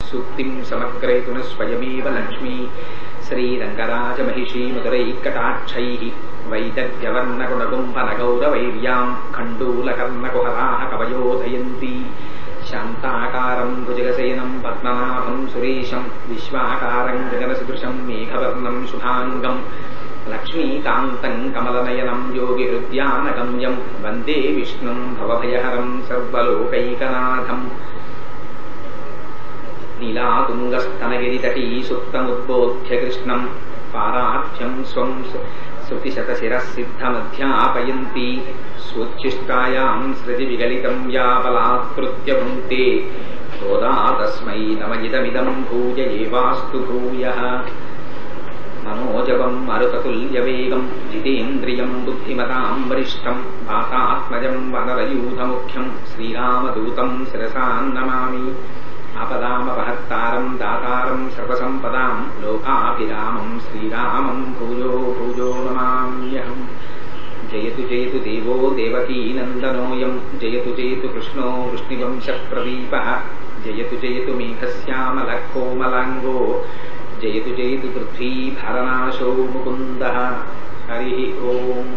సూక్తిం సమగ్రేతున స్వయమేవ లక్ష్మీ శ్రీరంగరాజమహిషీ మధురైకటాక్షై వైదగ్యవర్ణగుణగుంపనగౌరవైర్యాం ఖండూలకర్ణకుహరాः కవయోధయంతి శాంతాకారం భుజగశయనం పద్మనాభం సురేశం విశ్వాకారం గగనసదృశం మేఘవర్ణం శుభాంగం లక్ష్మీకాంతం కమలనయనం యోగిహృద్యానగమ్యం వందే విష్ణుం భవభయహరం సర్వలోకైకనాథం నీలాతుంగస్తనగిరితటీ సుప్తముద్బోధ్య కృష్ణం పారార్థ్యం స్వం శృతిశతశిరసిద్ధమధ్యాపయంతి స్వోచ్ఛిష్టాయాం సృతి విగలితం యాబలాత్కృత్య భుంక్తే గోదా తస్మై నమయిదమిదం భూయ ఏవాస్తు భూయః మనోజవం మరుతతుల్యవేగం జితేంద్రియం బుద్ధిమతాం వరిష్టం వాతాత్మజం వనరయూధముఖ్యం శ్రీరామదూతం శిరసాన్నమామి ఆపదామపహత్తారం దాతారం సర్వసంపదాం లోకాభిరామం శ్రీరామం భూయో భూయో నమామ్యహం జయతు జయతు దేవో దేవకీనందనోయం జయతు జయతు కృష్ణో వృష్ణివంశప్రదీప జయతు జయతు మేఘశ్యామలకోమలాంగో జయతు జయతు పృథ్వీభరనాశో ముకుంద హరి ఓం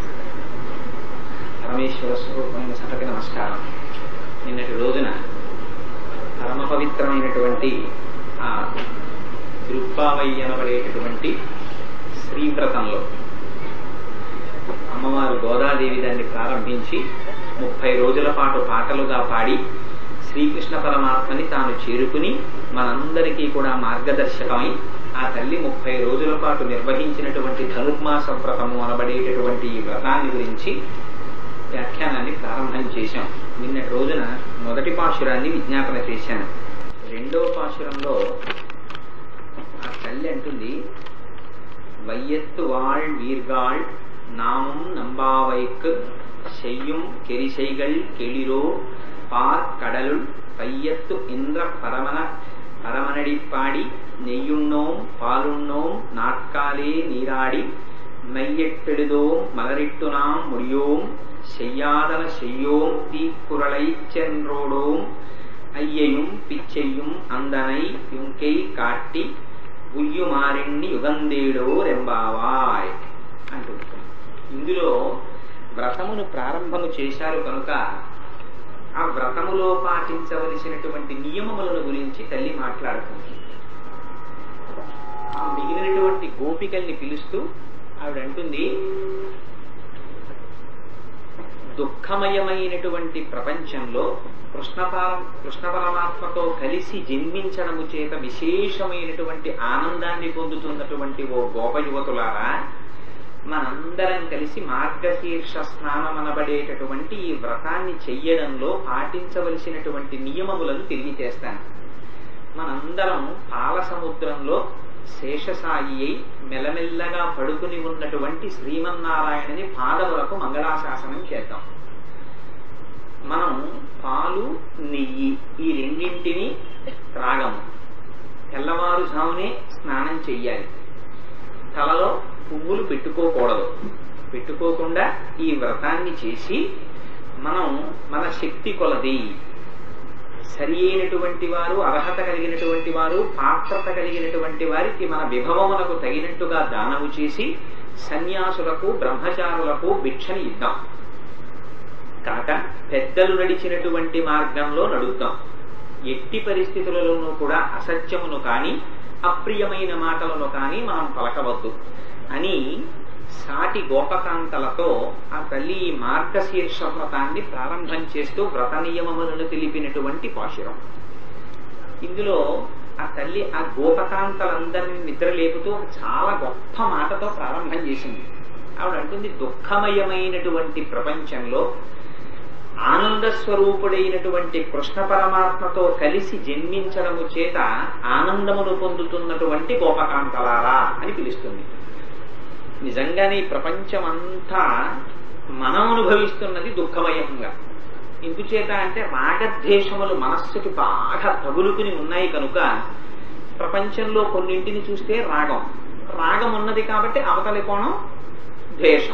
పరమేశ్వర స్వరూపమైన సభకి నమస్కారం నిన్నటి రోజున పరమ పవిత్రమైనటువంటి ఆ దృక్పావై అనబడేటటువంటి శ్రీవ్రతంలో అమ్మవారు గోదాదేవి దాన్ని ప్రారంభించి ముప్పై రోజుల పాటు పాటలుగా పాడి శ్రీకృష్ణ పరమాత్మని తాను చేరుకుని మనందరికీ కూడా మార్గదర్శకమై ఆ తల్లి ముప్పై రోజుల పాటు నిర్వహించినటువంటి ధనుర్మాస వ్రతము అనబడేటటువంటి ఈ వ్రతాన్ని గురించి వ్యాఖ్యానాన్ని ప్రారంభం చేశాం నిన్నటి రోజున మొదటి పాశురాన్ని విజ్ఞాపన చేశాను రెండో పాశురంలో ఆ తల్లి అంటుంది வையத்து வாழ் வீர்காள் நாமும் நம்பாவைக்கு செய்யும் கெரிசைகள் கெளிரோ பார் கடலுள் பையத்து என்ற பரமன பரமனடிப்பாடி நெய்யுண்ணோம் பாலுண்ணோம் நாட்காலே நீராடி மெய்யெட்டெழுதோம் மலரிட்டு நாம் முடியோம் செய்யாதன செய்யோம் தீக்குறளை சென்றோடோம் ஐயையும் பிச்சையும் அந்தனை யுங்கை காட்டி ఉయ్యుమారిణ్ణి యుగందేడో రెంబావాయ్ అంటుంది ఇందులో వ్రతమును ప్రారంభము చేశారు కనుక ఆ వ్రతములో పాటించవలసినటువంటి నియమములను గురించి తల్లి మాట్లాడుతుంది ఆ మిగిలినటువంటి గోపికల్ని పిలుస్తూ ఆవిడ అంటుంది దుఃఖమయమైనటువంటి ప్రపంచంలో కృష్ణపారం కృష్ణ పరమాత్మతో కలిసి జన్మించడము చేత విశేషమైనటువంటి ఆనందాన్ని పొందుతున్నటువంటి ఓ గోప యువతులారా మనందరం కలిసి మార్గశీర్ష స్నానం అనబడేటటువంటి ఈ వ్రతాన్ని చెయ్యడంలో పాటించవలసినటువంటి నియమములను తిరిగి చేస్తాను మనందరం పాల సముద్రంలో శేషసాయి అయి మెల్లమెల్లగా పడుకుని ఉన్నటువంటి శ్రీమన్నారాయణని పాదములకు మంగళాశాసనం చేద్దాం మనం పాలు నెయ్యి ఈ రెండింటిని త్రాగము తెల్లవారుజామునే స్నానం చెయ్యాలి తలలో పువ్వులు పెట్టుకోకూడదు పెట్టుకోకుండా ఈ వ్రతాన్ని చేసి మనం మన శక్తి కొలది సరి అయినటువంటి వారు అర్హత కలిగినటువంటి వారు పాత్రత కలిగినటువంటి వారికి మన విభవమునకు తగినట్టుగా దానము చేసి సన్యాసులకు బ్రహ్మచారులకు భిక్షని ఇద్దాం కాక పెద్దలు నడిచినటువంటి మార్గంలో నడుద్దాం ఎట్టి పరిస్థితులలోనూ కూడా అసత్యమును కాని అప్రియమైన మాటలను కాని మనం పలకవద్దు అని సాటి గోపకాంతలతో ఆ తల్లి ఈ మార్గశీర్ష వ్రతాన్ని ప్రారంభం చేస్తూ వ్రత నియమములను తెలిపినటువంటి పాశురం ఇందులో ఆ తల్లి ఆ గోపకాంతలందరినీ నిద్ర లేపుతూ చాలా గొప్ప మాటతో ప్రారంభం చేసింది ఆవిడ అంటుంది దుఃఖమయమైనటువంటి ప్రపంచంలో ఆనంద స్వరూపుడైనటువంటి కృష్ణ పరమాత్మతో కలిసి జన్మించడము చేత ఆనందమును పొందుతున్నటువంటి గోపకాంతలారా అని పిలుస్తుంది నిజంగానే ఈ ప్రపంచం అంతా మనం అనుభవిస్తున్నది దుఃఖమయంగా ఎందుచేత అంటే రాగద్వేషములు మనస్సుకి బాగా తగులుకుని ఉన్నాయి కనుక ప్రపంచంలో కొన్నింటిని చూస్తే రాగం రాగం ఉన్నది కాబట్టి అవతలి కోణం ద్వేషం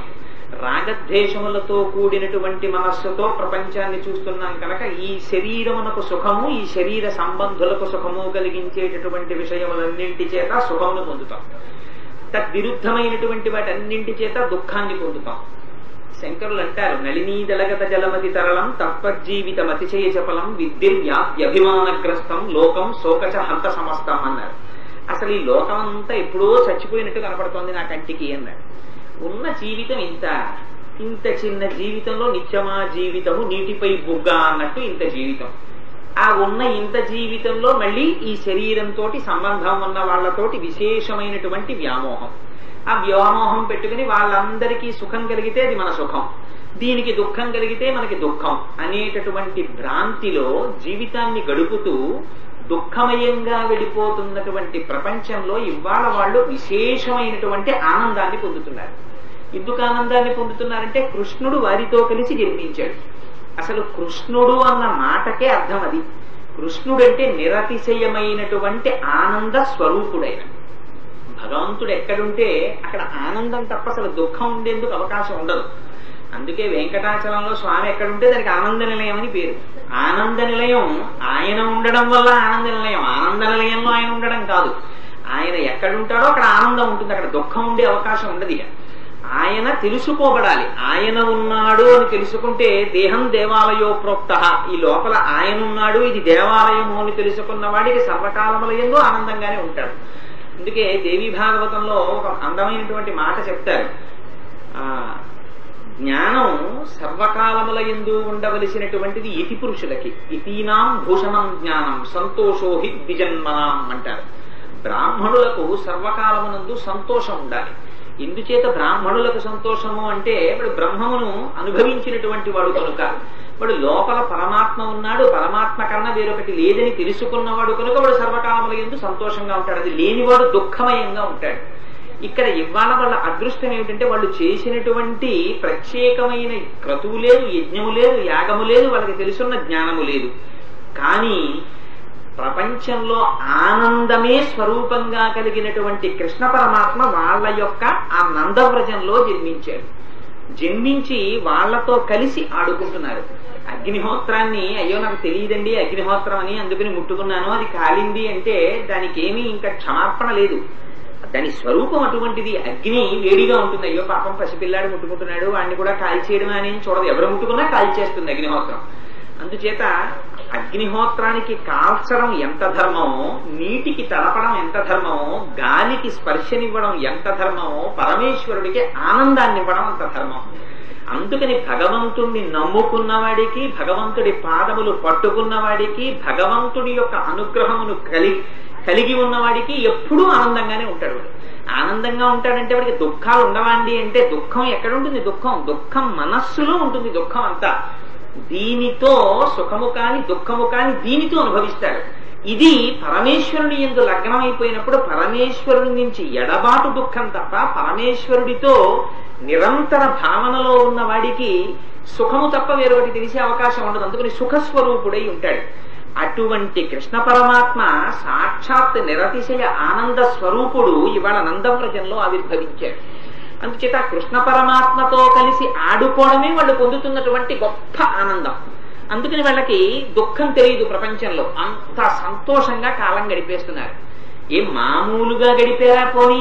రాగద్వేషములతో కూడినటువంటి మనస్సుతో ప్రపంచాన్ని చూస్తున్నాం కనుక ఈ శరీరమునకు సుఖము ఈ శరీర సంబంధులకు సుఖము కలిగించేటటువంటి విషయములన్నింటి చేత సుఖమును పొందుతాం తద్విరుద్ధమైనటువంటి వాటన్నింటి చేత దుఃఖాన్ని పొందుతాం శంకరులు అంటారు నళినీదలగత జలమతి తరళం తత్వజీవితం అతిశయ చపలం విద్యుర్వ్యాప్యభిమానగ్రస్తం లోకం శోకచ హంత సమస్తం అన్నారు అసలు ఈ లోకం అంతా ఎప్పుడో చచ్చిపోయినట్టు కనపడుతోంది నా కంటికి అన్నాడు ఉన్న జీవితం ఇంత ఇంత చిన్న జీవితంలో నిత్యమా జీవితము నీటిపై బుగ్గ అన్నట్టు ఇంత జీవితం ఆ ఉన్న ఇంత జీవితంలో మళ్ళీ ఈ శరీరంతో సంబంధం ఉన్న వాళ్ళతోటి విశేషమైనటువంటి వ్యామోహం ఆ వ్యామోహం పెట్టుకుని వాళ్ళందరికీ సుఖం కలిగితే అది మన సుఖం దీనికి దుఃఖం కలిగితే మనకి దుఃఖం అనేటటువంటి భ్రాంతిలో జీవితాన్ని గడుపుతూ దుఃఖమయంగా వెళ్ళిపోతున్నటువంటి ప్రపంచంలో ఇవాళ వాళ్ళు విశేషమైనటువంటి ఆనందాన్ని పొందుతున్నారు ఎందుకు ఆనందాన్ని పొందుతున్నారంటే కృష్ణుడు వారితో కలిసి జన్మించాడు అసలు కృష్ణుడు అన్న మాటకే అర్థం అది కృష్ణుడంటే నిరతిశయమైనటువంటి ఆనంద స్వరూపుడైన భగవంతుడు ఎక్కడుంటే అక్కడ ఆనందం తప్ప అసలు దుఃఖం ఉండేందుకు అవకాశం ఉండదు అందుకే వెంకటాచలంలో స్వామి ఎక్కడుంటే దానికి ఆనంద నిలయం అని పేరు ఆనంద నిలయం ఆయన ఉండడం వల్ల ఆనంద నిలయం ఆనంద నిలయంలో ఆయన ఉండడం కాదు ఆయన ఎక్కడుంటాడో అక్కడ ఆనందం ఉంటుంది అక్కడ దుఃఖం ఉండే అవకాశం ఉండదు ఇక ఆయన తెలుసుకోబడాలి ఆయన ఉన్నాడు అని తెలుసుకుంటే దేహం దేవాలయో ప్రోక్త ఈ లోపల ఆయన ఉన్నాడు ఇది దేవాలయము అని తెలుసుకున్న వాడికి సర్వకాలముల ఎందు ఆనందంగానే ఉంటాడు అందుకే దేవి భాగవతంలో ఒక అందమైనటువంటి మాట చెప్తారు ఆ జ్ఞానం సర్వకాలముల ఎందు ఉండవలసినటువంటిది ఇతి పురుషులకి ఇతీనాం భూషణం జ్ఞానం సంతోషోహి ద్విజన్మనాం అంటారు బ్రాహ్మణులకు సర్వకాలమునందు సంతోషం ఉండాలి ఎందుచేత బ్రాహ్మణులకు సంతోషము అంటే వాడు బ్రహ్మమును అనుభవించినటువంటి వాడు కనుక వాడు లోపల పరమాత్మ ఉన్నాడు పరమాత్మ కన్నా వేరొకటి లేదని తెలుసుకున్నవాడు కనుక వాడు సర్వకాలముల ఎందు సంతోషంగా ఉంటాడు అది లేనివాడు దుఃఖమయంగా ఉంటాడు ఇక్కడ ఇవాళ వాళ్ళ అదృష్టం ఏమిటంటే వాళ్ళు చేసినటువంటి ప్రత్యేకమైన క్రతువు లేదు యజ్ఞము లేదు యాగము లేదు వాళ్ళకి తెలుసున్న జ్ఞానము లేదు కానీ ప్రపంచంలో ఆనందమే స్వరూపంగా కలిగినటువంటి కృష్ణ పరమాత్మ వాళ్ళ యొక్క ఆ నందవ్రజంలో జన్మించాడు జన్మించి వాళ్లతో కలిసి ఆడుకుంటున్నారు అగ్నిహోత్రాన్ని అయ్యో నాకు తెలియదండి అగ్నిహోత్రం అని అందుకని ముట్టుకున్నాను అది కాలింది అంటే దానికి ఏమీ ఇంకా క్షమాపణ లేదు దాని స్వరూపం అటువంటిది అగ్ని వేడిగా ఉంటుంది అయ్యో పాపం పసిపిల్లాడు ముట్టుకుంటున్నాడు వాడిని కూడా కాల్చేయడం అని చూడదు ఎవరు ముట్టుకున్నా కాల్చేస్తుంది అగ్నిహోత్రం అందుచేత అగ్నిహోత్రానికి కాల్చడం ఎంత ధర్మమో నీటికి తడపడం ఎంత ధర్మమో గాలికి స్పర్శనివ్వడం ఎంత ధర్మమో పరమేశ్వరుడికి ఆనందాన్ని ఇవ్వడం అంత ధర్మం అందుకని భగవంతుణ్ణి నమ్ముకున్నవాడికి భగవంతుడి పాదములు పట్టుకున్నవాడికి భగవంతుడి యొక్క అనుగ్రహమును కలిగి కలిగి ఉన్నవాడికి ఎప్పుడూ ఆనందంగానే ఉంటాడు వాడు ఆనందంగా ఉంటాడంటే వాడికి దుఃఖాలు ఉండవండి అంటే దుఃఖం ఎక్కడుంటుంది దుఃఖం దుఃఖం మనస్సులో ఉంటుంది దుఃఖం అంతా దీనితో సుఖము కాని దుఃఖము కాని దీనితో అనుభవిస్తాడు ఇది పరమేశ్వరుని ఎందు లగ్నమైపోయినప్పుడు పరమేశ్వరుడి నుంచి ఎడబాటు దుఃఖం తప్ప పరమేశ్వరుడితో నిరంతర భావనలో ఉన్న వాడికి సుఖము తప్ప వేరొకటి తెలిసే అవకాశం ఉండదు అందుకని సుఖస్వరూపుడై ఉంటాడు అటువంటి కృష్ణ పరమాత్మ సాక్షాత్ నిరతిశయ ఆనంద స్వరూపుడు ఇవాళ నందవ్రజంలో ఆవిర్భవించాడు అందుచేత కృష్ణ పరమాత్మతో కలిసి ఆడుకోవడమే వాళ్ళు పొందుతున్నటువంటి గొప్ప ఆనందం అందుకని వాళ్ళకి దుఃఖం తెలియదు ప్రపంచంలో అంత సంతోషంగా కాలం గడిపేస్తున్నారు ఏం మామూలుగా గడిపేరా పోనీ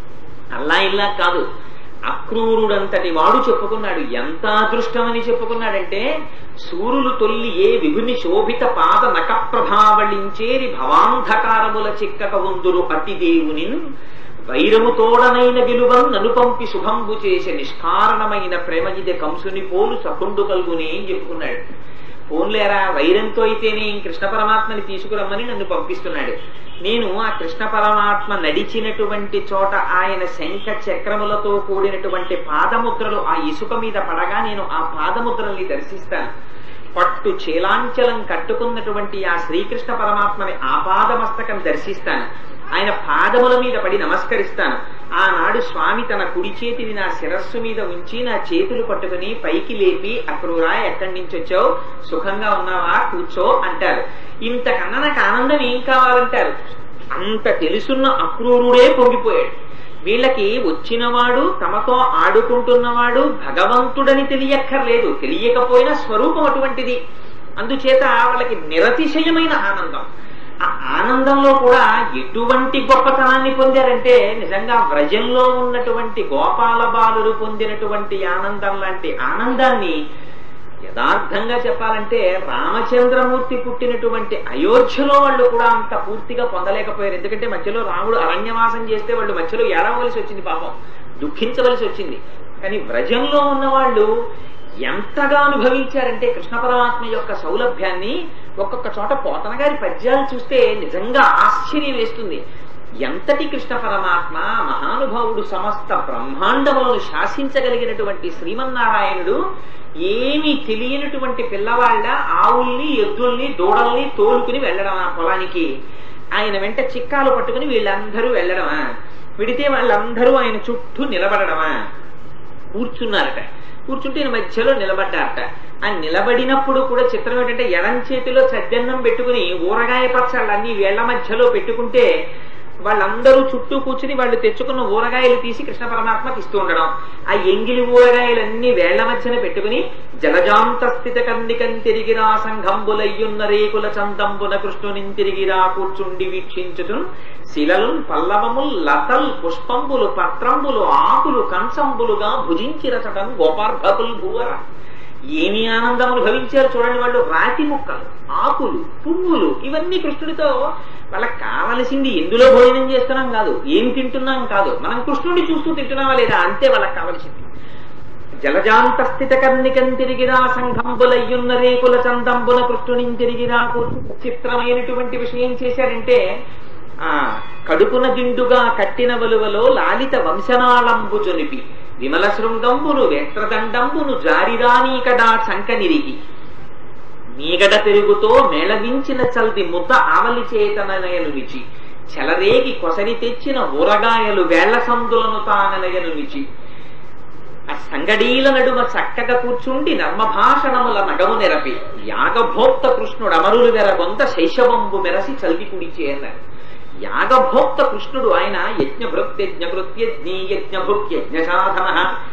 అల్లా ఇల్లా కాదు అక్రూరుడంతటి వాడు చెప్పుకున్నాడు ఎంత అదృష్టమని చెప్పుకున్నాడంటే సూర్యులు తొల్లి ఏ విభుని శోభిత పాద నక ప్రభావళించేరి భవాంధకారముల చిక్కక ఉందురు అతి దేవుని వైరము తోడనైన విలువం నను పంపి శుభంబు చేసే నిష్కారణమైన ప్రేమజిద కంసుని పోలు సకుండు కలుగుని అని చెప్పుకున్నాడు పోన్లేరా వైరంతో అయితేనే కృష్ణ పరమాత్మని తీసుకురమ్మని నన్ను పంపిస్తున్నాడు నేను ఆ కృష్ణ పరమాత్మ నడిచినటువంటి చోట ఆయన శంఖ చక్రములతో కూడినటువంటి పాదముద్రలు ఆ ఇసుక మీద పడగా నేను ఆ పాదముద్రల్ని దర్శిస్తాను పట్టు చేలాంచలం కట్టుకున్నటువంటి ఆ శ్రీకృష్ణ పరమాత్మని ఆపాదమస్తకం దర్శిస్తాను ఆయన పాదముల మీద పడి నమస్కరిస్తాను ఆనాడు స్వామి తన కుడి చేతిని నా శిరస్సు మీద ఉంచి నా చేతులు పట్టుకుని పైకి లేపి అక్రూరా ఎక్కడి నుంచి వచ్చావు సుఖంగా ఉన్నావా కూర్చో అంటారు ఇంతకన్నా నాకు ఆనందం ఏం కావాలంటారు అంత తెలుసున్న అక్రూరుడే పొంగిపోయాడు వీళ్ళకి వచ్చినవాడు తమతో ఆడుకుంటున్నవాడు భగవంతుడని తెలియక్కర్లేదు తెలియకపోయినా స్వరూపం అటువంటిది అందుచేత వాళ్ళకి నిరతిశయమైన ఆనందం ఆ ఆనందంలో కూడా ఎటువంటి గొప్పతనాన్ని పొందారంటే నిజంగా వ్రజంలో ఉన్నటువంటి గోపాల బాలురు పొందినటువంటి ఆనందం లాంటి ఆనందాన్ని యథార్థంగా చెప్పాలంటే రామచంద్రమూర్తి పుట్టినటువంటి అయోధ్యలో వాళ్ళు కూడా అంత పూర్తిగా పొందలేకపోయారు ఎందుకంటే మధ్యలో రాముడు అరణ్యవాసం చేస్తే వాళ్ళు మధ్యలో ఏడవలసి వచ్చింది పాపం దుఃఖించవలసి వచ్చింది కానీ వ్రజంలో ఉన్న వాళ్ళు ఎంతగా అనుభవించారంటే కృష్ణ పరమాత్మ యొక్క సౌలభ్యాన్ని ఒక్కొక్క చోట పోతన గారి పద్యాలు చూస్తే నిజంగా ఆశ్చర్యం వేస్తుంది ఎంతటి కృష్ణ పరమాత్మ మహానుభావుడు సమస్త బ్రహ్మాండములను శాసించగలిగినటువంటి శ్రీమన్నారాయణుడు ఏమీ తెలియనటువంటి పిల్లవాళ్ళ ఆవుల్ని ఎద్దుల్ని దూడల్ని తోలుకుని వెళ్ళడం ఆ పొలానికి ఆయన వెంట చిక్కాలు పట్టుకుని వీళ్ళందరూ వెళ్ళడమా విడితే వాళ్ళందరూ ఆయన చుట్టూ నిలబడడమా కూర్చున్నారట కూర్చుంటే ఈయన మధ్యలో నిలబడ్డారట ఆ నిలబడినప్పుడు కూడా చిత్రం ఏంటంటే ఎడం చేతిలో సద్దన్నం పెట్టుకుని ఊరగాయ పచ్చళ్ళన్నీ వేళ్ల మధ్యలో పెట్టుకుంటే వాళ్ళందరూ చుట్టూ కూర్చుని వాళ్ళు తెచ్చుకున్న ఊరగాయలు తీసి కృష్ణ పరమాత్మకి ఇస్తూ ఉండడం ఆ ఎంగిలి ఊరగాయలన్నీ వేళ్ల మధ్యన పెట్టుకుని జలజాంత స్థిత కందికం తిరిగిరా సంఘంబులయ్యున్న రేకుల చందంబున కృష్ణుని తిరిగిరా కూర్చుండి వీక్షించుతు శిలలు పల్లవముల్ లతల్ పుష్పంబులు పత్రంబులు ఆకులు కంచంబులుగా భుజించిరచటం గోపార్భకులు భూవర ఏమి ఆనందం అనుభవించారు చూడండి వాళ్ళు రాతి ముక్కలు ఆకులు పువ్వులు ఇవన్నీ కృష్ణుడితో వాళ్ళకి కావలసింది ఎందులో భోజనం చేస్తున్నాం కాదు ఏం తింటున్నాం కాదు మనం కృష్ణుడిని చూస్తూ తింటున్నావా లేదా అంతే వాళ్ళకి కావలసింది జలజాంత స్థిత కర్ణికం తిరిగిరా సంఘంబులయ్యున్న రేకుల చందంబుల కృష్ణుని తిరిగిరా చిత్రమైనటువంటి విషయం చేశారంటే ఆ కడుపున దిండుగా కట్టిన వలువలో లాలిత వంశనాళంబు జొనిపి విమల శృంగంబును వేత్రదండంబును జారిరానీకడా చంకనిరిగి మీగడ పెరుగుతో మేళవించిన చల్ది ముద్ద ఆవలి చేతనయను నిచి చెలరేగి కొసరి తెచ్చిన ఊరగాయలు వేళ్ల సందులను తాననయను నిచి ఆ సంగడీల నడుమ చక్కగా కూర్చుండి నర్మభాషణముల నగము నెరపి యాగభోక్త కృష్ణుడు అమరులు వెరగొంత శైశవంబు మెరసి చల్ది కుడిచే అన్నారు యాగభోక్త కృష్ణుడు ఆయన యజ్ఞభృత్యజ్ఞకృత్యజ్ఞీ యజ్ఞభృత్యజ్ఞ సాధన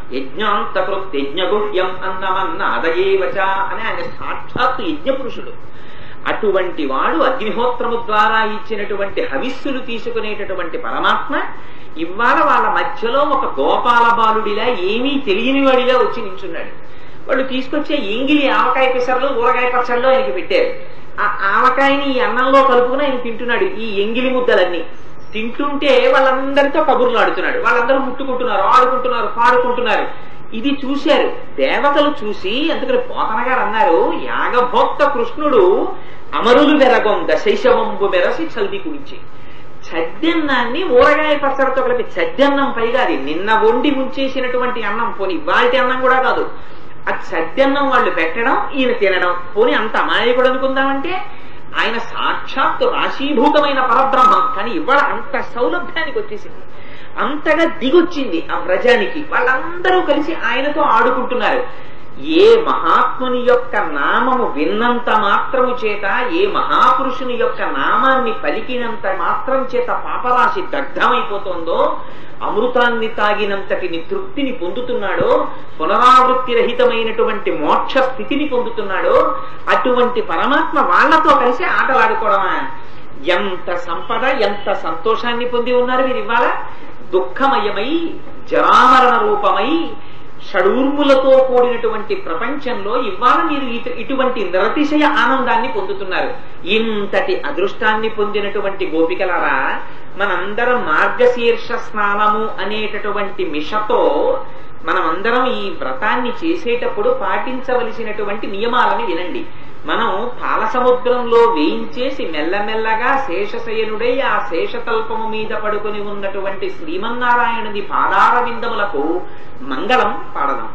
యజ్ఞాంతకృత్యజ్ఞగుహ్యం అన్నమన్న అదయేవచ అని ఆయన సాక్షాత్తు యజ్ఞపురుషుడు అటువంటి వాడు అగ్నిహోత్రము ద్వారా ఇచ్చినటువంటి హవిస్సులు తీసుకునేటటువంటి పరమాత్మ ఇవాళ వాళ్ళ మధ్యలో ఒక గోపాల బాలుడిలా ఏమీ తెలియని వాడిలా వచ్చి నించున్నాడు వాళ్ళు తీసుకొచ్చే ఎంగిలి ఆవకాయ పిసర్లు ఊరగాయ పచ్చళ్ళు ఆయనకి పెట్టారు ఆ ఆవకాయని ఈ అన్నంలో కలుపుకుని ఆయన తింటున్నాడు ఈ ఎంగిలి ముద్దలన్నీ తింటుంటే వాళ్ళందరితో కబుర్లు ఆడుతున్నాడు వాళ్ళందరూ ముట్టుకుంటున్నారు ఆడుకుంటున్నారు పాడుకుంటున్నారు ఇది చూశారు దేవతలు చూసి అందుకని పోతన గారు అన్నారు యాగభోక్త కృష్ణుడు అమరులు వెరగొంద శైశవంబు మెరసి చల్ది కుడిచి చద్దన్నాన్ని ఊరగాయ పచ్చడితో కలిపి చద్దన్నం పైగా అది నిన్న వండి ఉంచేసినటువంటి అన్నం పోని వాటి అన్నం కూడా కాదు ఆ చద్దన్నం వాళ్ళు పెట్టడం ఈయన తినడం పోని అంత అమాయకుడు అనుకుందామంటే ఆయన సాక్షాత్తు రాశీభూతమైన పరబ్రహ్మం కానీ ఇవాళ అంత సౌలభ్యానికి వచ్చేసింది అంతగా దిగొచ్చింది ఆ వ్రజానికి వాళ్ళందరూ కలిసి ఆయనతో ఆడుకుంటున్నారు ఏ మహాత్ముని యొక్క నామము విన్నంత మాత్రము చేత ఏ మహాపురుషుని యొక్క నామాన్ని పలికినంత మాత్రం చేత పాపరాశి దగ్ధమైపోతుందో అమృతాన్ని తాగినంతటి తృప్తిని పొందుతున్నాడో పునరావృత్తి రహితమైనటువంటి మోక్ష స్థితిని పొందుతున్నాడో అటువంటి పరమాత్మ వాళ్లతో కలిసి ఆటలాడుకోవడమా ఎంత సంపద ఎంత సంతోషాన్ని పొంది ఉన్నారు మీరు ఇవాళ దుఃఖమయమై జరామరణ రూపమై షడూర్ములతో కూడినటువంటి ప్రపంచంలో ఇవాళ మీరు ఇటు ఇటువంటి నిరతిశయ ఆనందాన్ని పొందుతున్నారు ఇంతటి అదృష్టాన్ని పొందినటువంటి గోపికలారా మనందరం మార్గశీర్ష స్నానము అనేటటువంటి మిషతో మనమందరం ఈ వ్రతాన్ని చేసేటప్పుడు పాటించవలసినటువంటి నియమాలను వినండి మనం పాల సముద్రంలో వేయించేసి మెల్లమెల్లగా శేషశయనుడై ఆ శేషతల్పము మీద పడుకుని ఉన్నటువంటి శ్రీమన్నారాయణుని పాదార విందములకు మంగళం పాడదాం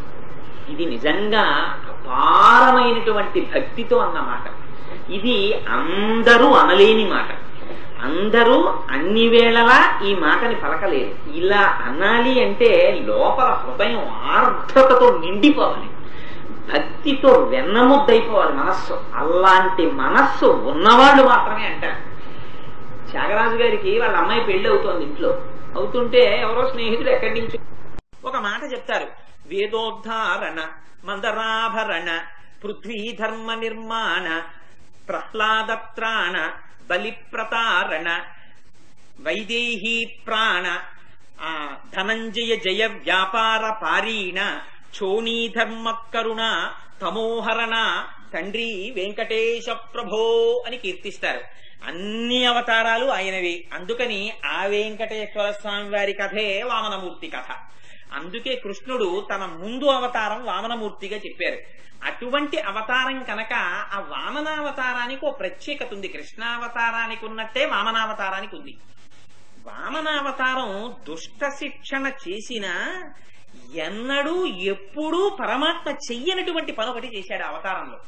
ఇది నిజంగా అపారమైనటువంటి భక్తితో అన్నమాట ఇది అందరూ అనలేని మాట అందరూ అన్ని వేళలా ఈ మాటని పలకలేరు ఇలా అనాలి అంటే లోపల హృదయం ఆర్ద్రతతో నిండిపోవాలి భక్తితో వెన్నముద్దైపోవాలి మనస్సు అలాంటి మనస్సు ఉన్నవాళ్ళు మాత్రమే అంటారు త్యాగరాజు గారికి వాళ్ళ అమ్మాయి పెళ్లి అవుతోంది ఇంట్లో అవుతుంటే ఎవరో స్నేహితుడు ఎక్కడి నుంచి ఒక మాట చెప్తారు వేదోద్ధారణ మందరాభరణ పృథ్వీ ధర్మ నిర్మాణ ప్రహ్లాదత్రాణ బలిప్రతారణ వైదేహీ ప్రాణ ఆ ధనంజయ జయ వ్యాపార పారీణ చోణీధర్మ కరుణ తమోహరణ తండ్రి వెంకటేశ ప్రభో అని కీర్తిస్తారు అన్ని అవతారాలు ఆయనవి అందుకని ఆ వెంకటేశ్వర స్వామి వారి కథే వామనమూర్తి కథ అందుకే కృష్ణుడు తన ముందు అవతారం వామనమూర్తిగా చెప్పారు అటువంటి అవతారం కనుక ఆ వామనావతారానికి ఓ ప్రత్యేకత ఉంది కృష్ణావతారానికి ఉన్నట్టే వామనావతారానికి ఉంది వామనావతారం దుష్ట శిక్షణ చేసిన ఎన్నడూ ఎప్పుడూ పరమాత్మ చెయ్యనటువంటి పని ఒకటి చేశాడు ఆ అవతారంలో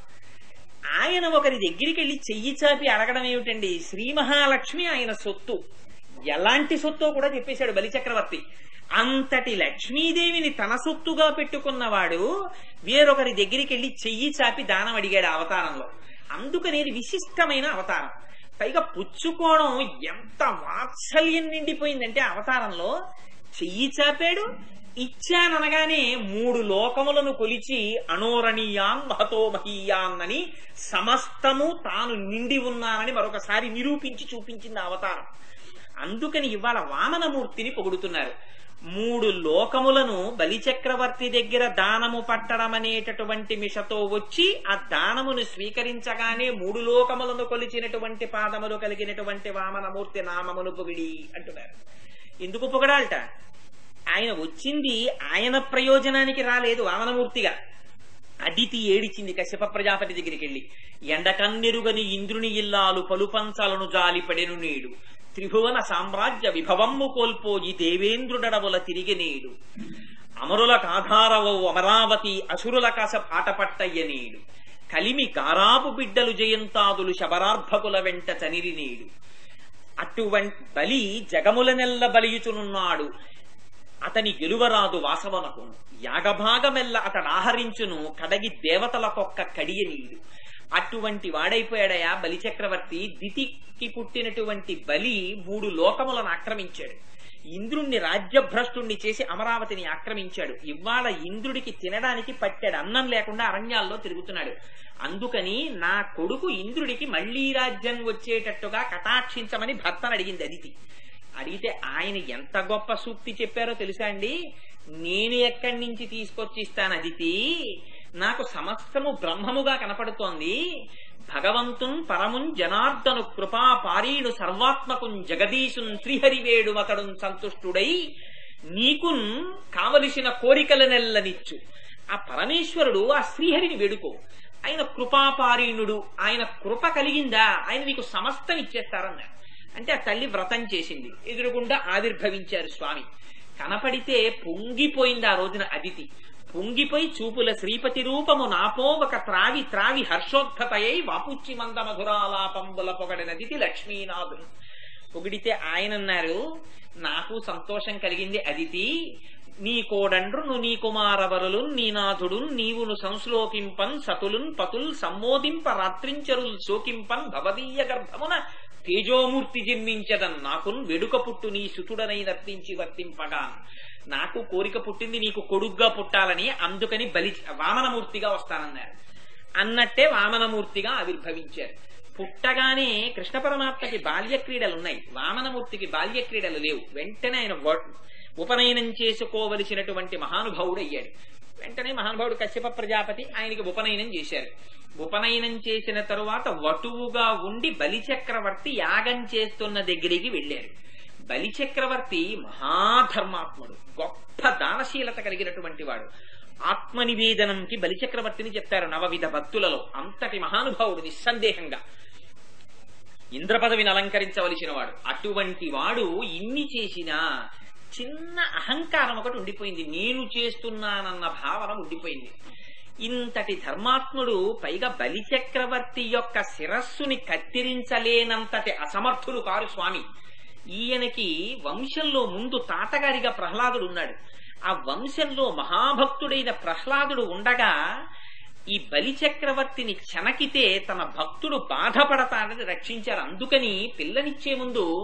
ఆయన ఒకరి దగ్గరికి వెళ్ళి చెయ్యి చాపి అడగడం ఏమిటండి శ్రీ మహాలక్ష్మి ఆయన సొత్తు ఎలాంటి సొత్తో కూడా చెప్పేశాడు బలిచక్రవర్తి అంతటి లక్ష్మీదేవిని తన సొత్తుగా పెట్టుకున్నవాడు వేరొకరి దగ్గరికి వెళ్ళి చెయ్యి చాపి దానం అడిగాడు ఆ అవతారంలో అందుకనేది విశిష్టమైన అవతారం పైగా పుచ్చుకోవడం ఎంత వాత్సల్యం నిండిపోయిందంటే ఆ అవతారంలో చెయ్యి చాపాడు ఇచ్చాననగానే మూడు లోకములను కొలిచి అనోరణీయాన్ మహతో మహీయాన్ అని సమస్తము తాను నిండి ఉన్నానని మరొకసారి నిరూపించి చూపించింది ఆ అవతారం అందుకని ఇవాళ వామనమూర్తిని పొగుడుతున్నారు మూడు లోకములను బలిచక్రవర్తి దగ్గర దానము పట్టడం అనేటటువంటి మిషతో వచ్చి ఆ దానమును స్వీకరించగానే మూడు లోకములను కొలిచినటువంటి పాదములు కలిగినటువంటి వామనమూర్తి నామమును పొగిడి అంటున్నారు ఎందుకు పొగడాలట ఆయన వచ్చింది ఆయన ప్రయోజనానికి రాలేదు వామనమూర్తిగా అదితి ఏడిచింది కశ్యప ప్రజాపతి దగ్గరికి వెళ్ళి ఎండకన్నెరుగని ఇంద్రుని ఇల్లాలు పలుపంచలను జాలిపడెను నేడు త్రిభువన సామ్రాజ్య విభవమ్ము కోల్పోయి దేవేంద్రుడడవుల తిరిగి నేడు అమరులకు ఆధారవో అమరావతి అసురుల కస పాటపట్టయ్య నేడు కలిమి గారాపు బిడ్డలు జయంతాదులు శబరార్భకుల వెంట చనిరి నేడు అటువంటి బలి జగముల నెల్ల బలియుచునున్నాడు అతని గెలువరాదు వాసవనకు యాగభాగమెల్ల అతడు ఆహరించును కడగి దేవతలకొక్క కడియ నీడు అటువంటి వాడైపోయాడయా బలిచక్రవర్తి దితికి పుట్టినటువంటి బలి మూడు లోకములను ఆక్రమించాడు ఇంద్రుణ్ణి రాజ్యభ్రష్టుణ్ణి చేసి అమరావతిని ఆక్రమించాడు ఇవాళ ఇంద్రుడికి తినడానికి పట్టాడు అన్నం లేకుండా అరణ్యాల్లో తిరుగుతున్నాడు అందుకని నా కొడుకు ఇంద్రుడికి మళ్లీ రాజ్యం వచ్చేటట్టుగా కటాక్షించమని భర్తను అడిగింది అదితి అడిగితే ఆయన ఎంత గొప్ప సూక్తి చెప్పారో తెలుసా అండి నేను ఎక్కడి నుంచి తీసుకొచ్చి ఇస్తాను అదితి నాకు సమస్తము బ్రహ్మముగా కనపడుతోంది భగవంతున్ పరమున్ జనార్దను కృపా పారీణు సర్వాత్మకున్ జగదీశున్ శ్రీహరివేడు అతడున్ సంతుష్టుడై నీకున్ కావలసిన కోరికలనెల్లనిచ్చు ఆ పరమేశ్వరుడు ఆ శ్రీహరిని వేడుకో ఆయన కృపాపారీణుడు ఆయన కృప కలిగిందా ఆయన నీకు సమస్తం ఇచ్చేస్తారన్నారు అంటే ఆ తల్లి వ్రతం చేసింది ఎదురుగుండా ఆవిర్భవించారు స్వామి కనపడితే పొంగిపోయింది ఆ రోజున అదితి పొంగిపోయి చూపుల శ్రీపతి రూపము నాపో ఒక త్రావి త్రావి హర్షోద్భతయై వాపుచ్చి మంద మధురాలాపంబుల పొగడినదితి లక్ష్మీనాథుడు పొగిడితే ఆయన అన్నారు నాకు సంతోషం కలిగింది అదితి నీ కోడండ్రును నీ కుమారవరులు నీ నాథుడు నీవును సంశ్లోకింపన్ సతులున్ పతుల్ సమ్మోదింప రాత్రించరుల్ శోకింపన్ భవదీయ గర్భమున తేజోమూర్తి జన్మించదన్ నాకున్ వెడుక పుట్టు నీ సుతుడనై నర్తించి వర్తింపగా నాకు కోరిక పుట్టింది నీకు కొడుగ్గా పుట్టాలని అందుకని బలి వామనమూర్తిగా వస్తానన్నారు అన్నట్టే వామనమూర్తిగా ఆవిర్భవించారు పుట్టగానే కృష్ణ పరమాత్మకి బాల్య క్రీడలు ఉన్నాయి వామనమూర్తికి బాల్య క్రీడలు లేవు వెంటనే ఆయన ఉపనయనం చేసుకోవలసినటువంటి మహానుభావుడు అయ్యాడు వెంటనే మహానుభావుడు కశ్యప ప్రజాపతి ఆయనకి ఉపనయనం చేశారు ఉపనయనం చేసిన తరువాత వటువుగా ఉండి బలిచక్రవర్తి యాగం చేస్తున్న దగ్గరికి వెళ్లారు బలిచక్రవర్తి మహాధర్మాత్ముడు గొప్ప దానశీలత కలిగినటువంటి వాడు ఆత్మ నివేదనంకి బలిచక్రవర్తిని చెప్తారు నవవిధ భక్తులలో అంతటి మహానుభావుడు నిస్సందేహంగా ఇంద్ర పదవిని అలంకరించవలసిన వాడు అటువంటి వాడు ఇన్ని చేసినా చిన్న అహంకారం ఒకటి ఉండిపోయింది నేను చేస్తున్నానన్న భావన ఉండిపోయింది ఇంతటి ధర్మాత్ముడు పైగా బలిచక్రవర్తి యొక్క శిరస్సుని కత్తిరించలేనంతటి అసమర్థుడు కారు స్వామి ఈయనకి వంశంలో ముందు తాతగారిగా ప్రహ్లాదుడు ఉన్నాడు ఆ వంశంలో మహాభక్తుడైన ప్రహ్లాదుడు ఉండగా ఈ బలిచక్రవర్తిని చెనకితే తన భక్తుడు బాధపడతాడని రక్షించారు అందుకని పిల్లనిచ్చే ముందు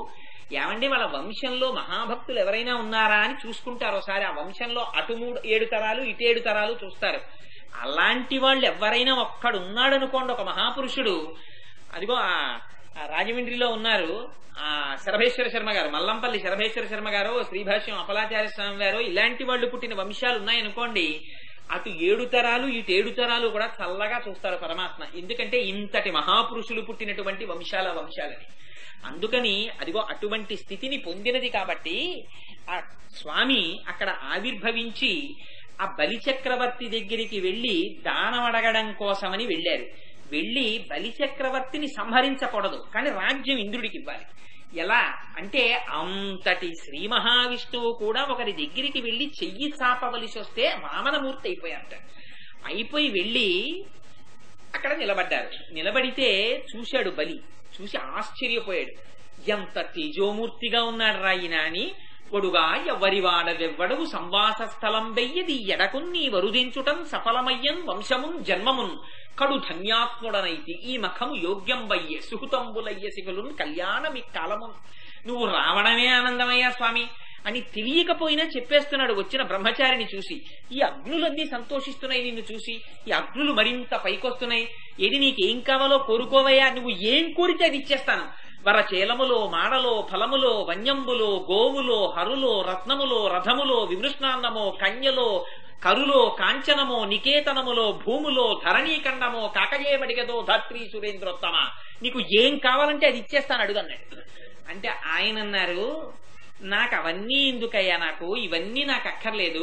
ఏమండి వాళ్ళ వంశంలో మహాభక్తులు ఎవరైనా ఉన్నారా అని చూసుకుంటారు ఒకసారి ఆ వంశంలో అటు మూడు ఏడు తరాలు ఇటు ఏడు తరాలు చూస్తారు అలాంటి వాళ్ళు ఎవరైనా ఒక్కడు ఉన్నాడు అనుకోండి ఒక మహాపురుషుడు అదిగో ఆ ఆ రాజమండ్రిలో ఉన్నారు ఆ శరభేశ్వర శర్మ గారు మల్లంపల్లి శరభేశ్వర శర్మ గారు శ్రీభాష్యం అపలాచార్య స్వామి గారు ఇలాంటి వాళ్ళు పుట్టిన వంశాలు ఉన్నాయనుకోండి అటు ఏడు తరాలు ఇటు ఏడు తరాలు కూడా చల్లగా చూస్తారు పరమాత్మ ఎందుకంటే ఇంతటి మహాపురుషులు పుట్టినటువంటి వంశాల వంశాలని అందుకని అదిగో అటువంటి స్థితిని పొందినది కాబట్టి ఆ స్వామి అక్కడ ఆవిర్భవించి ఆ బలిచక్రవర్తి దగ్గరికి వెళ్లి దానం అడగడం కోసమని వెళ్లారు వెళ్లి బలిచక్రవర్తిని సంహరించకూడదు కానీ రాజ్యం ఇంద్రుడికి ఇవ్వాలి ఎలా అంటే అంతటి శ్రీ మహావిష్ణువు కూడా ఒకరి దగ్గరికి వెళ్లి చెయ్యి చాపవలసి వస్తే వామనమూర్తి అయిపోయారట అయిపోయి వెళ్లి అక్కడ నిలబడ్డారు నిలబడితే చూశాడు బలి చూసి ఆశ్చర్యపోయాడు ఎంత తేజోమూర్తిగా ఉన్నాడు రాయిన అని కొడుగా ఎవరి వాడవెవ్వడవు సంవాస స్థలం వెయ్యది ఎడకున్ నీ వరుదించుటం సఫలమయ్యన్ వంశమున్ జన్మమున్ కడు ధన్యాత్ముడనైతి ఈ మఖము యోగ్యం వయ్యే సుహృతంబులయ్య శివులున్ కళ్యాణమి కాలము నువ్వు రావడమే ఆనందమయ్యా స్వామి అని తెలియకపోయినా చెప్పేస్తున్నాడు వచ్చిన బ్రహ్మచారిని చూసి ఈ అగ్నులన్నీ సంతోషిస్తున్నాయి నిన్ను చూసి ఈ అగ్నులు మరింత పైకొస్తున్నాయి ఏది నీకేం కావాలో కోరుకోవయ్యా నువ్వు ఏం కోరితే అది ఇచ్చేస్తాను వరచేలములో మాడలో ఫలములో వన్యంబులో గోవులో హరులో రత్నములో రథములో విమృష్ణాన్నమో కన్యలో కరులో కాంచనమో నికేతనములో భూములో ధరణీఖండమో కాకజేయబడిగదో ధాత్రి సురేంద్రోత్తమ నీకు ఏం కావాలంటే అది ఇచ్చేస్తాను అడుగన్నాడు అంటే ఆయన అన్నారు నాకు అవన్నీ ఎందుకయ్యా నాకు ఇవన్నీ నాకు అక్కర్లేదు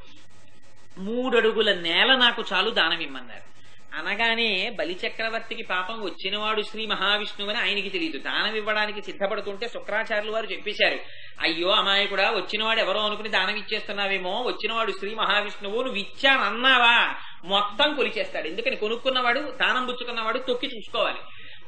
మూడడుగుల నేల నాకు చాలు దానం ఇమ్మన్నారు అనగానే బలిచక్రవర్తికి పాపం వచ్చినవాడు శ్రీ మహావిష్ణువు అని ఆయనకి తెలియదు దానం ఇవ్వడానికి సిద్ధపడుతుంటే శుక్రాచార్యులు వారు చెప్పేశారు అయ్యో అమాయకుడా వచ్చినవాడు ఎవరో అనుకుని దానం ఇచ్చేస్తున్నావేమో వచ్చినవాడు శ్రీ మహావిష్ణువు నువ్వు ఇచ్చానన్నావా మొత్తం కొలిచేస్తాడు ఎందుకని కొనుక్కున్నవాడు దానం పుచ్చుకున్నవాడు తొక్కి చూసుకోవాలి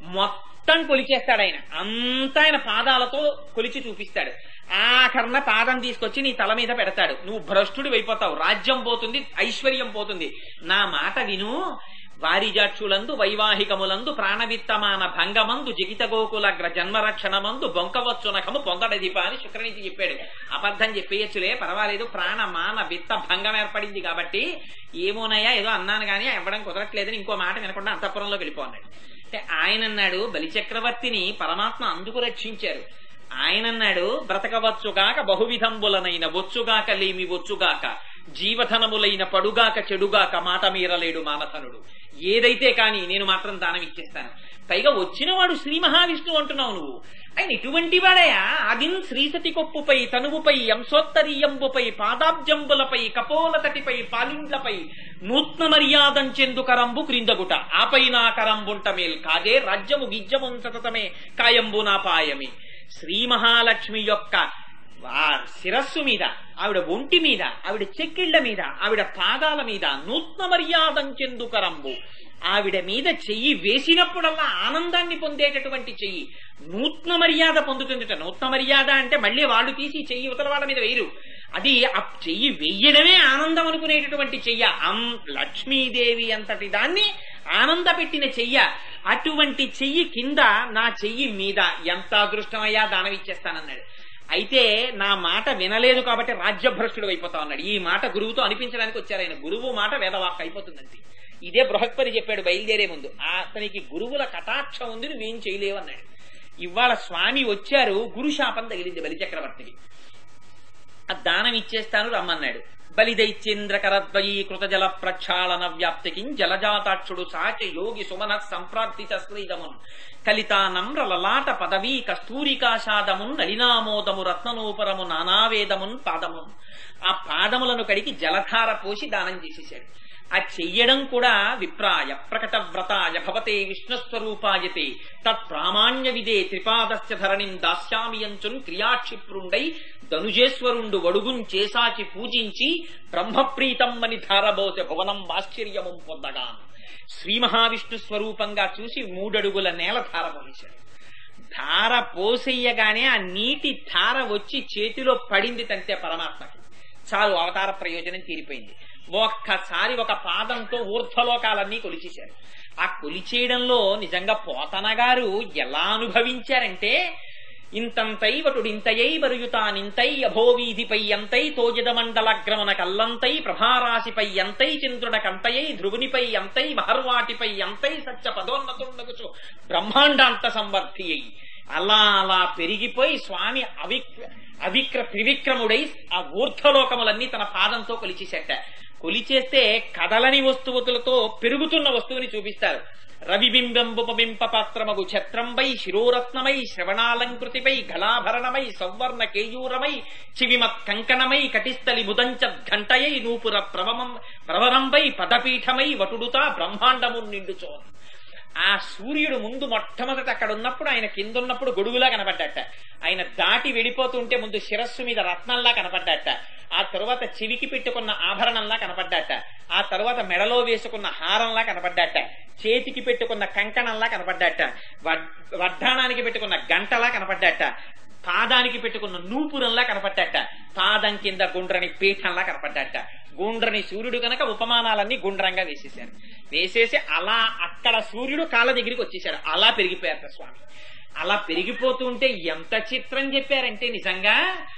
మొత్తం కొలిచేస్తాడు ఆయన అంతా ఆయన పాదాలతో కొలిచి చూపిస్తాడు ఆఖరణ పాదం తీసుకొచ్చి నీ తల మీద పెడతాడు నువ్వు భ్రష్టుడు అయిపోతావు రాజ్యం పోతుంది ఐశ్వర్యం పోతుంది నా మాట విను వారిజాక్షులందు వైవాహికములందు ప్రాణవిత్తమాన భంగమందు జగిత గోకులగ్ర జన్మరక్షణమందు బొంకవచ్చునకము పొందడదిప అని శుక్రనీతి చెప్పాడు అబద్ధం చెప్పేయచ్చులే పర్వాలేదు ప్రాణ మాన విత్త భంగం ఏర్పడింది కాబట్టి ఏమోనయ్యా ఏదో అన్నాను గానీ ఇవ్వడం కుదరట్లేదని ఇంకో మాట వినకుండా అంతఃపురంలో వెళ్ళిపోన్నాడు అంటే ఆయన అన్నాడు బలిచక్రవర్తిని పరమాత్మ అందుకు రక్షించారు ఆయన అన్నాడు బ్రతకవచ్చుగాక బహువిధంబులనైన వచ్చుగాక లేమి వచ్చుగాక జీవధనములైన పడుగాక చెడుగాక మాట మీరలేడు మానధనుడు ఏదైతే కాని నేను మాత్రం దానం ఇచ్చేస్తాను పైగా వచ్చినవాడు శ్రీ మహావిష్ణువు అంటున్నావు నువ్వు ఆయన ఇటువంటి వాడయా అదిన్ శ్రీసతి కొప్పుపై తనువుపై అంశోత్తరీయంబుపై పాదాబ్జంబులపై కపోలతటిపై పాలిండ్లపై నూత్న మర్యాదంచెందుకరంబు క్రిందగుట ఆపై నా కరంబుంట మేల్ కాదే రాజ్యము గిజ్జమున్ సతతమే కాయంబు నా పాయమి శ్రీ మహాలక్ష్మి యొక్క ఆ శిరస్సు మీద ఆవిడ ఒంటి మీద ఆవిడ చెక్కిళ్ల మీద ఆవిడ పాదాల మీద నూత్న మర్యాదంచెందుకరంబు ఆవిడ మీద చెయ్యి వేసినప్పుడల్లా ఆనందాన్ని పొందేటటువంటి చెయ్యి నూత్న మర్యాద పొందుతుందిట నూత్న మర్యాద అంటే మళ్ళీ వాళ్ళు తీసి చెయ్యి ఇవతల వాళ్ళ మీద వేయరు అది ఆ చెయ్యి వెయ్యడమే ఆనందం అనుకునేటటువంటి చెయ్య అం లక్ష్మీదేవి అంతటి దాన్ని ఆనంద పెట్టిన చెయ్య అటువంటి చెయ్యి కింద నా చెయ్యి మీద ఎంత అదృష్టమయ్యా దానం ఇచ్చేస్తానన్నాడు అయితే నా మాట వినలేదు కాబట్టి రాజ్యభ్రష్టుడు అయిపోతా ఉన్నాడు ఈ మాట గురువుతో అనిపించడానికి వచ్చారు ఆయన గురువు మాట వేదవాక్ అయిపోతుందంతే ఇదే బృహస్పతి చెప్పాడు బయలుదేరే ముందు అతనికి గురువుల కటాక్షం ఉంది నువ్వేం చేయలేవు అన్నాడు ఇవాళ స్వామి వచ్చారు గురు శాపం తగిలింది బలిచక్రవర్తికి ఆ దానం ఇచ్చేస్తాను రమ్మన్నాడు బలిదైత్యేంద్రకరద్వయీ కృతజల ప్రక్షాళన వ్యాప్తికి జలజాతాక్షుడు సాచ యోగి సుమన సంప్రార్థిత శ్రీదమున్ కలితానమ్ర లలాట పదవీ కస్తూరికాషాదమున్ నలినామోదము రత్ననూపరము నానావేదమున్ పాదమున్ ఆ పాదములను కడిగి జలధార పోసి దానం చేసేశాడు ఆ చెయ్యడం కూడా విప్రాయ ప్రకట వ్రతాయ భవతే విష్ణుస్వరూపాయతే తత్ప్రామాణ్య విదే త్రిపాదస్య ధరణిం దాస్యామియంచున్ క్రియాక్షిప్రుండై ధనుజేశ్వరుండు వడుగుం చేసాచి పూజించి బ్రహ్మప్రీతమ్మని ధారబోసె భువనం ఆశ్చర్యము పొందగా శ్రీ మహావిష్ణు స్వరూపంగా చూసి మూడడుగుల నేల ధార పోసేశాడు ధార పోసేయగానే ఆ నీటి ధార వచ్చి చేతిలో పడింది తంతే పరమాత్మకి చాలు అవతార ప్రయోజనం తీరిపోయింది ఒక్కసారి ఒక పాదంతో ఊర్ధ్వలోకాలన్నీ కొలిచేశారు ఆ కొలిచేయడంలో నిజంగా పోతన గారు ఎలా అనుభవించారంటే ఇంతంతై వటుడింతయై వరుయుతానింతై అభోవీధిపై ఎంతై తోజద మండలగ్రమణ కల్లంతై ప్రభారాశిపై ఎంతై చంద్రుడ కంతయై ధ్రువునిపై ఎంతై మహర్వాటిపై ఎంతై సత్య పదోన్నతుండగుచు బ్రహ్మాండాంత సంవర్ధి అయి అలా అలా పెరిగిపోయి స్వామి అవిక్ర అవిక్ర త్రివిక్రముడై ఆ ఊర్ధ్వలోకములన్నీ తన పాదంతో కొలిచేసేట కొలిచేస్తే కదలని వస్తువులతో పెరుగుతున్న వస్తువుని చూపిస్తారు రవిబింబంబుపబింప పాత్రమగు ఛత్రంపై శిరోరత్నమై శ్రవణాలంకృతిపై గళాభరణమై సౌవర్ణ కేయూరమై చివిమత్ కంకణమై కటిస్థలి ముదంచ ఘంటయై నూపుర ప్రవమం ప్రవరంపై పదపీఠమై వటుడుతా బ్రహ్మాండము నిండుచోన్ ఆ సూర్యుడు ముందు మొట్టమొదట అక్కడ ఉన్నప్పుడు ఆయన కింద ఉన్నప్పుడు గొడుగులా కనపడ్డట ఆయన దాటి వెళ్ళిపోతుంటే ముందు శిరస్సు మీద రత్నంలా కనపడ్డట ఆ తరువాత చెవికి పెట్టుకున్న ఆభరణంలా కనపడ్డట ఆ తరువాత మెడలో వేసుకున్న హారంలా కనపడ్డట చేతికి పెట్టుకున్న కంకణంలా కనపడ్డట వడ్- వడ్డాణానికి పెట్టుకున్న గంటలా కనపడ్డట పాదానికి పెట్టుకున్న నూపురంలా కనపడ్డట పాదం కింద గుండ్రని పీఠంలా కనపడ్డట గుండ్రని సూర్యుడు కనుక ఉపమానాలన్నీ గుండ్రంగా వేసేశారు వేసేసి అలా అక్కడ సూర్యుడు కాళ్ళ దగ్గరికి వచ్చేసాడు అలా పెరిగిపోయారట స్వామి అలా పెరిగిపోతూ ఉంటే ఎంత చిత్రం చెప్పారంటే నిజంగా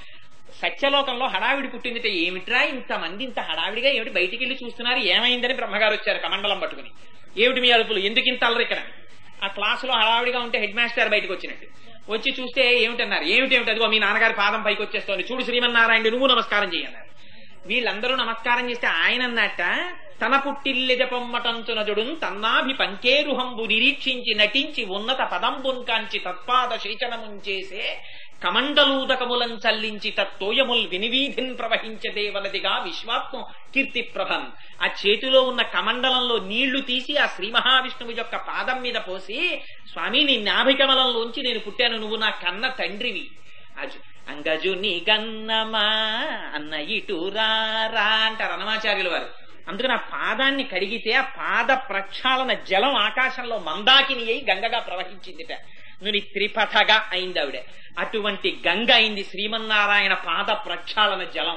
సత్యలోకంలో హడావిడి పుట్టిందిట ఏమిట్రా ఇంతమంది ఇంత హడావిడిగా ఏమిటి బయటికి వెళ్ళి చూస్తున్నారు ఏమైందని బ్రహ్మగారు వచ్చారు కమండలం పట్టుకుని ఏమిటి మీ అలుపులు ఎందుకు ఇంత అల్లరి ఇక్కడ ఆ క్లాసులో హడావిడిగా ఉంటే హెడ్ మాస్టర్ బయటకు వచ్చినట్టు వచ్చి చూస్తే ఏమిటన్నారు ఏమిటి ఏమిటి అదిగో మీ నాన్నగారి పాదం పైకి వచ్చేస్తోంది చూడు శ్రీమన్నారాయణ నువ్వు నమస్కారం చేయన్నారు వీళ్ళందరూ నమస్కారం చేస్తే ఆయన అన్నట్ట తన పుట్టిల్లెజ పొమ్మటంచునజుడు తన్నాభి పంకేరుహంబు నిరీక్షించి నటించి ఉన్నత పదంబున్ కాంచి తత్పాద శేచనముంచేసే కమండలూదకములం చల్లించి తత్తోయముల్ వినివీధిన్ ప్రవహించే దేవలదిగా విశ్వాత్మ కీర్తి ప్రభన్ ఆ చేతిలో ఉన్న కమండలంలో నీళ్లు తీసి ఆ శ్రీ మహావిష్ణువు యొక్క పాదం మీద పోసి స్వామి నీ నాభికమలంలోంచి నేను పుట్టాను నువ్వు నా కన్న తండ్రివి అజు అంగజు నీ గన్నమా అన్న ఇటు రా రా అంటారు అనమాచార్యుల వారు అందుకని ఆ పాదాన్ని కడిగితే ఆ పాద ప్రక్షాళన జలం ఆకాశంలో మందాకిని అయి గంగగా ప్రవహించిందిట నుని త్రిపథగా అయింది ఆవిడ అటువంటి గంగ అయింది శ్రీమన్నారాయణ పాద ప్రక్షాళన జలం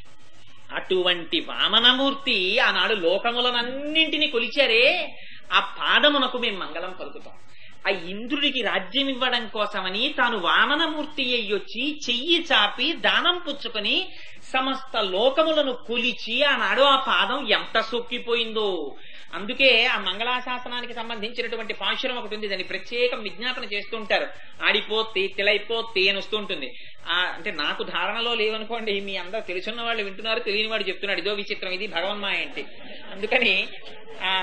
అటువంటి వామనమూర్తి ఆనాడు లోకములనన్నింటినీ కొలిచారే ఆ పాదమునకు మేము మంగళం పలుకుతాం ఆ ఇంద్రుడికి రాజ్యం ఇవ్వడం కోసమని తాను వామనమూర్తి అయ్యొచ్చి చెయ్యి చాపి దానం పుచ్చుకొని సమస్త లోకములను కొలిచి ఆనాడు ఆ పాదం ఎంత సొక్కిపోయిందో అందుకే ఆ మంగళాశాసనానికి సంబంధించినటువంటి పాశురం ఒకటి ఉంది దాన్ని ప్రత్యేకం విజ్ఞాపన చేస్తుంటారు ఆడిపోతే తిలైపోతే అని వస్తుంటుంది ఆ అంటే నాకు ధారణలో లేవనుకోండి మీ అందరూ తెలుసున్న వాళ్ళు వింటున్నారు తెలియని వాడు చెప్తున్నాడు ఇదో విచిత్రం ఇది భగవన్మాయ అంటే అందుకని ఆ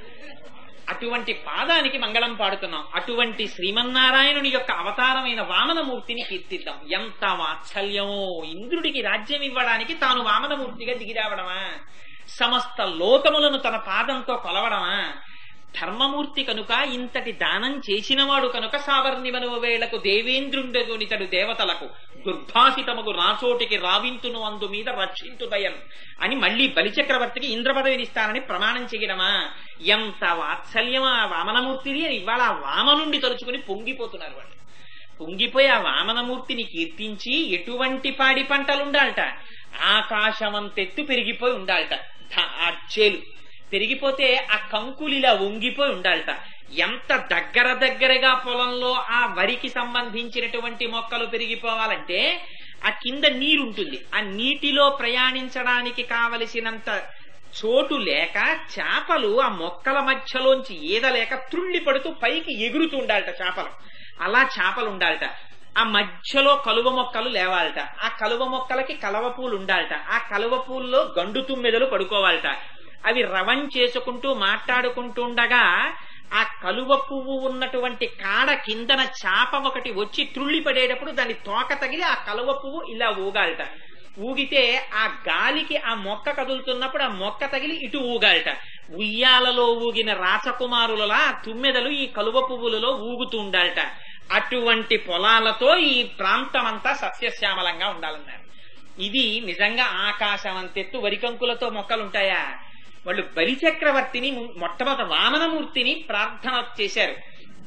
అటువంటి పాదానికి మంగళం పాడుతున్నాం అటువంటి శ్రీమన్నారాయణుని యొక్క అవతారమైన వామనమూర్తిని కీర్తిద్దాం ఎంత వాత్సల్యమో ఇంద్రుడికి రాజ్యం ఇవ్వడానికి తాను వామనమూర్తిగా దిగిరావడమా సమస్త లోకములను తన పాదంతో కొలవడమా ధర్మమూర్తి కనుక ఇంతటి దానం చేసినవాడు కనుక సావర్ణిమనువ వేళకు దేవేంద్రుండగునితడు దేవతలకు దుర్భాషితముగు రాచోటికి రావింతును అందు మీద రక్షింతుదయన్ అని మళ్ళీ బలిచక్రవర్తికి ఇంద్రపదవినిస్తానని ప్రమాణం చేయడమా ఎంత వాత్సల్యం ఆ వామనమూర్తిది అని ఇవాళ ఆ వామనుండి తలుచుకుని పొంగిపోతున్నారు వాళ్ళు పొంగిపోయి ఆ వామనమూర్తిని కీర్తించి ఎటువంటి పాడి పంటలుండాలట ఆకాశమంతెత్తు పెరిగిపోయి ఉండాలట ధ- ఆ చేలు పెరిగిపోతే ఆ కంకులిలా వంగిపోయి ఉండాలట ఎంత దగ్గర దగ్గరగా పొలంలో ఆ వరికి సంబంధించినటువంటి మొక్కలు పెరిగిపోవాలంటే ఆ కింద నీరు ఉంటుంది ఆ నీటిలో ప్రయాణించడానికి కావలసినంత చోటు లేక చేపలు ఆ మొక్కల మధ్యలోంచి ఈదలేక త్రుళ్ళి పడుతూ పైకి ఎగురుతూ ఉండాలట చేపలు అలా చేపలు ఉండాలట ఆ మధ్యలో కలువ మొక్కలు లేవాలట ఆ కలువ మొక్కలకి కలవ పూలు ఉండాలట ఆ కలువ పూల్లో గండు తుమ్మెదలు పడుకోవాలట అవి రవం చేసుకుంటూ మాట్లాడుకుంటూ ఉండగా ఆ కలువ పువ్వు ఉన్నటువంటి కాడ కిందన చాప ఒకటి వచ్చి త్రుళ్ళి పడేటప్పుడు దాని తోక తగిలి ఆ కలువ పువ్వు ఇలా ఊగాలట ఊగితే ఆ గాలికి ఆ మొక్క కదులుతున్నప్పుడు ఆ మొక్క తగిలి ఇటు ఊగాలట ఉయ్యాలలో ఊగిన రాచకుమారులలా ఆ తుమ్మెదలు ఈ కలువ పువ్వులలో ఊగుతూ ఉండాలట అటువంటి పొలాలతో ఈ ప్రాంతం అంతా సస్యశ్యామలంగా ఉండాలన్నారు ఇది నిజంగా ఆకాశం అంతెత్తు వరికంకులతో మొక్కలుంటాయా వాళ్ళు బలిచక్రవర్తిని ము- మొట్టమొదట వామనమూర్తిని ప్రార్థన చేశారు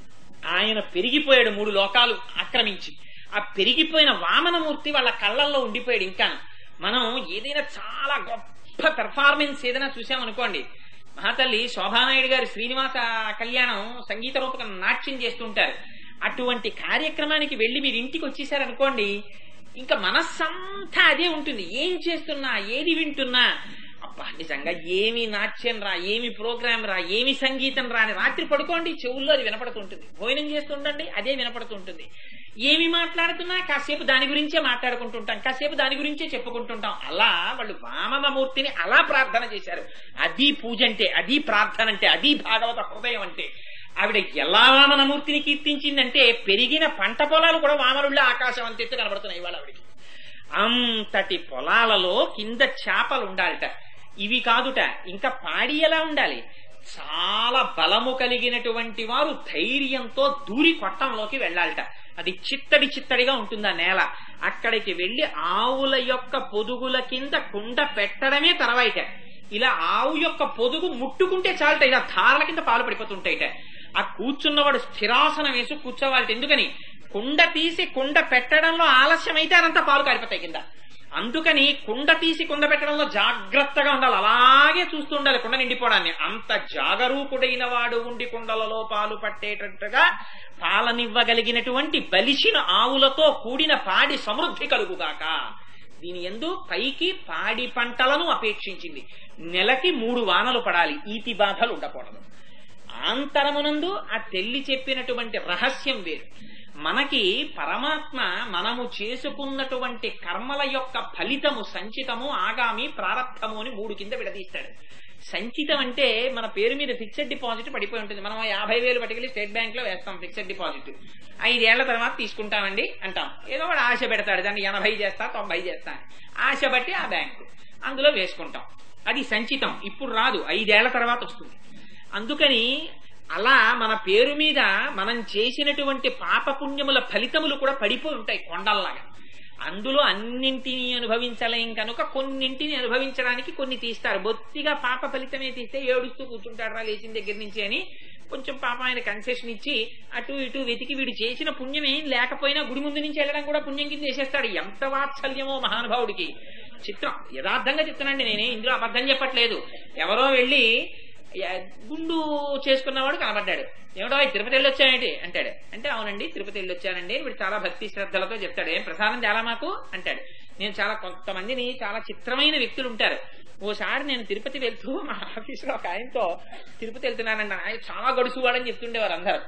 ఆయన పెరిగిపోయాడు మూడు లోకాలు ఆక్రమించి ఆ పెరిగిపోయిన వామనమూర్తి వాళ్ళ కళ్ళల్లో ఉండిపోయాడు ఇంకా మనం ఏదైనా చాలా గొప్ప పెర్ఫార్మెన్స్ ఏదైనా చూసామనుకోండి మహాతల్లి శోభానాయుడు గారి శ్రీనివాస కళ్యాణం సంగీత రూపకం నాట్యం చేస్తుంటారు అటువంటి కార్యక్రమానికి వెళ్ళి మీరు ఇంటికి వచ్చేసారనుకోండి ఇంకా మనస్సంతా అదే ఉంటుంది ఏం చేస్తున్నా ఏది వింటున్నా అబ్బా నిజంగా ఏమి నాట్యం రా ఏమి ప్రోగ్రామ్ రా ఏమి సంగీతం రా అని రాత్రి పడుకోండి చెవుల్లో అది వినపడుతుంటుంది భోజనం చేస్తుండండి అదే వినపడుతుంటుంది ఏమి మాట్లాడుతున్నా కాసేపు దాని గురించే మాట్లాడుకుంటుంటాం కాసేపు దాని గురించే చెప్పుకుంటుంటాం అలా వాళ్ళు వామనమూర్తిని అలా ప్రార్థన చేశారు అది పూజ అంటే అది ప్రార్థన అంటే అది భాగవత హృదయం అంటే ఆవిడ ఎలా వామనమూర్తిని కీర్తించిందంటే పెరిగిన పంట పొలాలు కూడా వామనుళ్ళ ఆకాశం అంతెత్తు కనబడుతున్నాయి ఇవాళ ఆవిడికి అంతటి పొలాలలో కింద చేపలు ఉండాలట ఇవి కాదుట ఇంకా పాడి ఎలా ఉండాలి చాలా బలము కలిగినటువంటి వారు ధైర్యంతో దూరి కొట్టంలోకి వెళ్ళాలట అది చిత్తడి చిత్తడిగా ఉంటుంది ఆ నేల అక్కడికి వెళ్లి ఆవుల యొక్క పొదుగుల కింద కుండ పెట్టడమే తర్వాయిట ఇలా ఆవు యొక్క పొదుగు ముట్టుకుంటే చాలట ఇలా ధారల కింద పాలు పడిపోతుంటాయిట ఆ కూర్చున్నవాడు స్థిరాసనం వేసి కూర్చోవాలట ఎందుకని కుండ తీసి కుండ పెట్టడంలో ఆలస్యమైతే అదంతా పాలు కారిపోతాయి కింద అందుకని కుండ తీసి కుండ పెట్టడంలో జాగ్రత్తగా ఉండాలి అలాగే చూస్తూ ఉండాలి కుండ నిండిపోవడాన్ని అంత జాగరూకుడైన వాడు ఉండి కుండలలో పాలు పట్టేటట్టుగా పాలనివ్వగలిగినటువంటి బలిసిన ఆవులతో కూడిన పాడి సమృద్ధి కలుగుగాక దీని ఎందు పైకి పాడి పంటలను అపేక్షించింది నెలకి మూడు వానలు పడాలి ఈతి బాధలు ఉండకూడదు ఆంతరమునందు ఆ తెల్లి చెప్పినటువంటి రహస్యం వేరు మనకి పరమాత్మ మనము చేసుకున్నటువంటి కర్మల యొక్క ఫలితము సంచితము ఆగామి ప్రారంధము అని మూడు కింద విడదీస్తాడు సంచితం అంటే మన పేరు మీద ఫిక్స్డ్ డిపాజిట్ పడిపోయి ఉంటుంది మనం యాభై వేలు పట్టుకెళ్ళి స్టేట్ బ్యాంక్ లో వేస్తాం ఫిక్స్డ్ డిపాజిట్ ఐదేళ్ల తర్వాత తీసుకుంటామండి అంటాం ఏదో వాడు ఆశ పెడతాడు దాన్ని ఎనభై చేస్తా తొంభై చేస్తా అని. ఆశ బట్టి ఆ బ్యాంకు అందులో వేసుకుంటాం అది సంచితం ఇప్పుడు రాదు ఐదేళ్ల తర్వాత వస్తుంది అందుకని అలా మన పేరు మీద మనం చేసినటువంటి పాపపుణ్యముల ఫలితములు కూడా పడిపోయి ఉంటాయి కొండల్లాగా అందులో అన్నింటినీ అనుభవించలేం కనుక కొన్నింటిని అనుభవించడానికి కొన్ని తీస్తారు బొత్తిగా పాప ఫలితమే తీస్తే ఏడుస్తూ కూర్చుంటాడు రా లేచిన దగ్గర నుంచి అని కొంచెం పాప ఆయన కన్సెషన్ ఇచ్చి అటు ఇటు వెతికి వీడు చేసిన పుణ్యం ఏం లేకపోయినా గుడి ముందు నుంచి వెళ్ళడం కూడా పుణ్యం కింద వేసేస్తాడు ఎంత వాత్సల్యమో మహానుభావుడికి చిత్రం యథార్థంగా చెప్తున్నాండి నేనే ఇందులో అబద్ధం చెప్పట్లేదు ఎవరో వెళ్ళి "యా, గుండు చేసుకున్నవాడు కనబడ్డాడు ఏమిటో ఈ తిరుపతి వెళ్ళి వచ్చాయండి అంటాడు అంటే అవునండి తిరుపతి వెళ్ళి వచ్చానండి వీడు చాలా భక్తి శ్రద్ధలతో చెప్తాడు ఏం ప్రసాదం చాలా మాకు అంటాడు నేను చాలా కొంతమందిని చాలా చిత్రమైన వ్యక్తులు ఉంటారు ఓసారి నేను తిరుపతి వెళ్తూ మా ఆఫీసులో ఒక ఆయనతో తిరుపతి వెళ్తున్నానండి ఆయన చాలా గడుసువాడని చెప్తుండేవారు అందరూ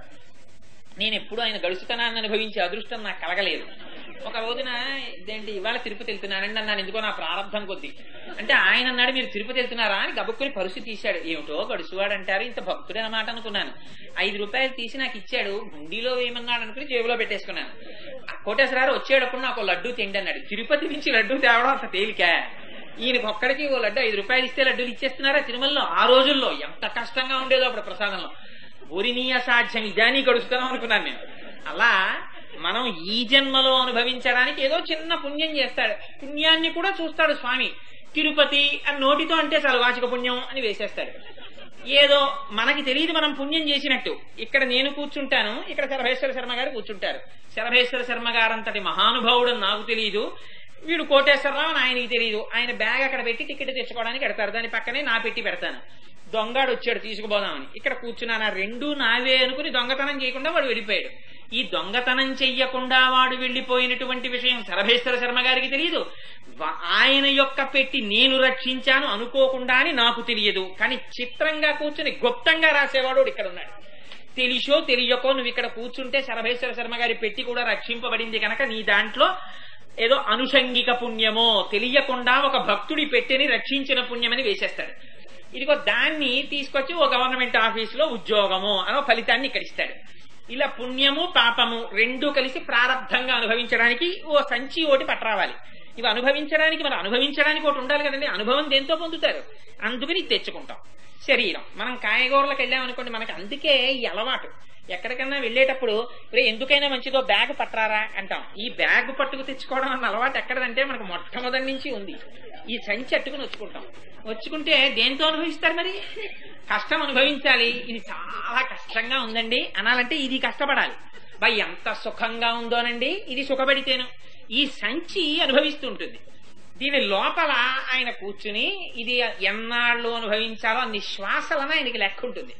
నేను ఎప్పుడు ఆయన గడుసుతనాన్ని అనుభవించే అదృష్టం నాకు కలగలేదు ఒక రోజున ఇదేంటి ఇవాళ తిరుపతి వెళ్తున్నానండి అన్నాను ఎందుకో నా ప్రారంభం కొద్ది అంటే ఆయన అన్నాడు మీరు తిరుపతి వెళ్తున్నారా అని గబుక్కుని పరిస్థితి తీశాడు ఏమిటో గడుసువాడు అంటారు ఇంత భక్తుడు అన్నమాట అనుకున్నాను ఐదు రూపాయలు తీసి నాకు ఇచ్చాడు గుండీలో వేయమన్నాడు అనుకుని జేబులో పెట్టేసుకున్నాను ఆ కోటేశ్వరారు వచ్చేటప్పుడు నాకు ఓ లడ్డు తిండి అన్నాడు తిరుపతి నుంచి లడ్డు తేవడం అంత తేలిక ఈయనకి ఒక్కడికి ఓ లడ్డు ఐదు రూపాయలు ఇస్తే లడ్డూలు ఇచ్చేస్తున్నారా తిరుమలలో ఆ రోజుల్లో ఎంత కష్టంగా ఉండేదో అప్పుడు ప్రసాదంలో ఒరినీయ సాధ్యం ఇదానీ గడుస్తున్నాం అనుకున్నాను నేను అలా మనం ఈ జన్మలో అనుభవించడానికి ఏదో చిన్న పుణ్యం చేస్తాడు పుణ్యాన్ని కూడా చూస్తాడు స్వామి తిరుపతి అని నోటితో అంటే చాలు వాచిక పుణ్యం అని వేసేస్తాడు ఏదో మనకి తెలియదు మనం పుణ్యం చేసినట్టు ఇక్కడ నేను కూర్చుంటాను ఇక్కడ శరభేశ్వర శర్మ గారు కూర్చుంటారు శరభేశ్వర శర్మ గారంతటి మహానుభావుడు అని నాకు తెలియదు వీడు కోటేశ్వరరావు అని ఆయనకి తెలియదు ఆయన బ్యాగ్ అక్కడ పెట్టి టికెట్ తెచ్చుకోవడానికి పెడతారు దాని పక్కనే నా పెట్టి పెడతాను దొంగాడు వచ్చాడు తీసుకుపోదామని ఇక్కడ కూర్చున్నాను ఆ రెండు నావే అనుకుని దొంగతనం చేయకుండా వాడు వెళ్ళిపోయాడు ఈ దొంగతనం చెయ్యకుండా వాడు వెళ్లిపోయినటువంటి విషయం శరభేశ్వర శర్మ గారికి తెలియదు వా- ఆయన యొక్క పెట్టి నేను రక్షించాను అనుకోకుండా అని నాకు తెలియదు కానీ చిత్రంగా కూర్చుని గుప్తంగా రాసేవాడు ఇక్కడ ఉన్నాడు తెలిసో తెలియకో నువ్వు ఇక్కడ కూర్చుంటే శరభేశ్వర శర్మ గారి పెట్టి కూడా రక్షింపబడింది కనుక నీ దాంట్లో ఏదో అనుషంగిక పుణ్యమో తెలియకుండా ఒక భక్తుడి పెట్టిని రక్షించిన పుణ్యమని వేసేస్తాడు ఇదిగో దాన్ని తీసుకొచ్చి ఓ గవర్నమెంట్ ఆఫీసులో ఉద్యోగము అనో ఫలితాన్ని ఇక్కడ ఇస్తాడు ఇలా పుణ్యము పాపము రెండు కలిసి ప్రారంధంగా అనుభవించడానికి ఓ సంచి ఒకటి పట్టరావాలి ఇవి అనుభవించడానికి మరి అనుభవించడానికి ఒకటి ఉండాలి కదండి అనుభవం దేంతో పొందుతారు అందుకని ఇది తెచ్చుకుంటాం శరీరం మనం కాయగూరలకు వెళ్ళామనుకోండి మనకి అందుకే ఈ అలవాటు ఎక్కడికన్నా వెళ్ళేటప్పుడు "ఒరేయ్, ఎందుకైనా మంచిదో బ్యాగ్ పట్టరారా అంటాం ఈ బ్యాగ్ పట్టుకు తెచ్చుకోవడం అన్న అలవాటు ఎక్కడదంటే మనకు మొట్టమొదటి నుంచి ఉంది ఈ సంచి అట్టుకుని వచ్చుకుంటాం వచ్చుకుంటే దేంతో అనుభవిస్తారు మరి కష్టం అనుభవించాలి ఇది చాలా కష్టంగా ఉందండి అనాలంటే ఇది కష్టపడాలి బై ఎంత సుఖంగా ఉందోనండి ఇది సుఖపడితేను ఈ సంచి అనుభవిస్తూ ఉంటుంది దీని లోపల ఆయన కూర్చుని ఇది ఎన్నాళ్ళు అనుభవించాలో అన్ని శ్వాసలను ఆయనకి లెక్క ఉంటుంది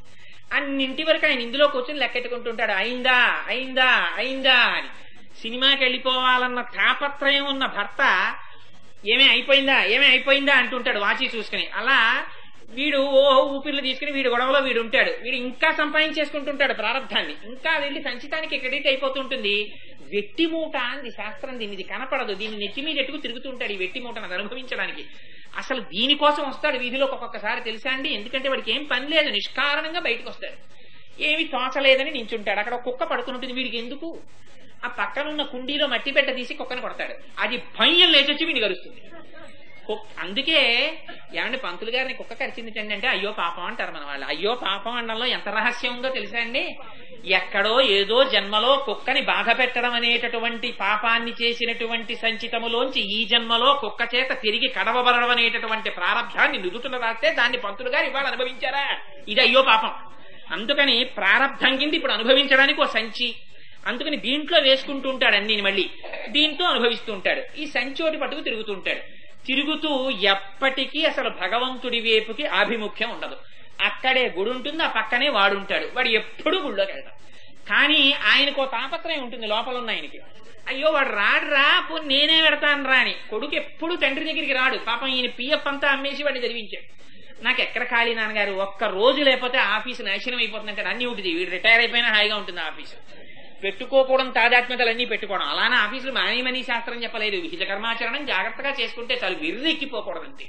అన్నింటి వరకు ఆయన ఇందులో కూర్చొని లెక్కెట్టుకుంటుంటాడు అయిందా అయిందా అయిందా అని సినిమాకి వెళ్ళిపోవాలన్న తాపత్రయం ఉన్న భర్త ఏమే అయిపోయిందా ఏమే అయిపోయిందా అంటుంటాడు వాచి చూసుకుని అలా వీడు ఓ ఊపిర్లు తీసుకుని వీడు గొడవలో వీడు ఉంటాడు వీడు ఇంకా సంపాదించేసుకుంటుంటాడు ప్రారంధాన్ని ఇంకా వెళ్ళి సంచితానికి క్రెడిట్ అయిపోతుంటుంది వెట్టి మూట అంది శాస్త్రం దీన్ని ఇది కనపడదు దీన్ని నెత్తి మీద ఎట్టుకు తిరుగుతుంటాడు ఈ వెట్టి మూటను అది అనుభవించడానికి అసలు దీనికోసం వస్తాడు వీధిలోకి ఒక్కొక్కసారి తెలుసా అండి ఎందుకంటే వాడికి ఏం పని లేదు నిష్కారణంగా బయటకు వస్తాడు ఏమి తోచలేదని నించుంటాడు అక్కడ ఒక కుక్క పడుకుని ఉంటుంది వీడికి ఎందుకు ఆ పక్కన ఉన్న కుండీలో మట్టి పెట్ట తీసి కుక్కను కొడతాడు అది భయం లేచొచ్చి వీడిని గరుస్తుంది కుక్- అందుకే ఏమండి పంతులు గారిని కుక్క కరిచింది అంటే అయ్యో పాపం అంటారు మన వాళ్ళు అయ్యో పాపం అనడంలో ఎంత రహస్యం ఉందో తెలుసా అండి ఎక్కడో ఏదో జన్మలో కుక్కని బాధ పెట్టడం అనేటటువంటి పాపాన్ని చేసినటువంటి సంచితములోంచి ఈ జన్మలో కుక్క చేత తిరిగి కడవబడడం అనేటటువంటి ప్రారంధాన్ని నుదుతున్న రాస్తే దాన్ని పంతులు గారు ఇవాళ అనుభవించారా ఇది అయ్యో పాపం అందుకని ప్రారంధం కింద ఇప్పుడు అనుభవించడానికి ఓ సంచి అందుకని దీంట్లో వేసుకుంటూ ఉంటాడు అన్ని మళ్ళీ దీంతో అనుభవిస్తూ ఉంటాడు ఈ సంచోటి పట్టుకు తిరుగుతూ ఉంటాడు తిరుగుతూ ఎప్పటికీ అసలు భగవంతుడి వైపుకి ఆభిముఖ్యం ఉండదు అక్కడే గుడి ఉంటుంది ఆ పక్కనే వాడుంటాడు వాడు ఎప్పుడూ గుళ్ళోకి వెళ్తాడు కానీ ఆయనకు తాపత్రయం ఉంటుంది లోపల ఉన్న ఆయనకి అయ్యో వాడు రాడు రా పోనీ నేనే పెడతాను రా అని కొడుకు ఎప్పుడు తండ్రి దగ్గరికి రాడు పాపం ఈయన పిఎఫ్ అంతా అమ్మేసి వాడిని చదివించాడు నాకు ఎక్కడ ఖాళీ నాన్నగారు ఒక్క రోజు లేకపోతే ఆఫీసు నాశనం అయిపోతుందంటే అన్ని ఉంటుంది వీడు రిటైర్ అయిపోయినా హాయిగా ఉంటుంది ఆఫీసు పెట్టుకోకూడదు తాదాత్మ్యతలన్నీ పెట్టుకోవడం అలానే ఆఫీసులు మానేమని శాస్త్రం చెప్పలేదు విహిత కర్మాచరణం జాగ్రత్తగా చేసుకుంటే చాలు విర్రెక్కిపోకూడదంతే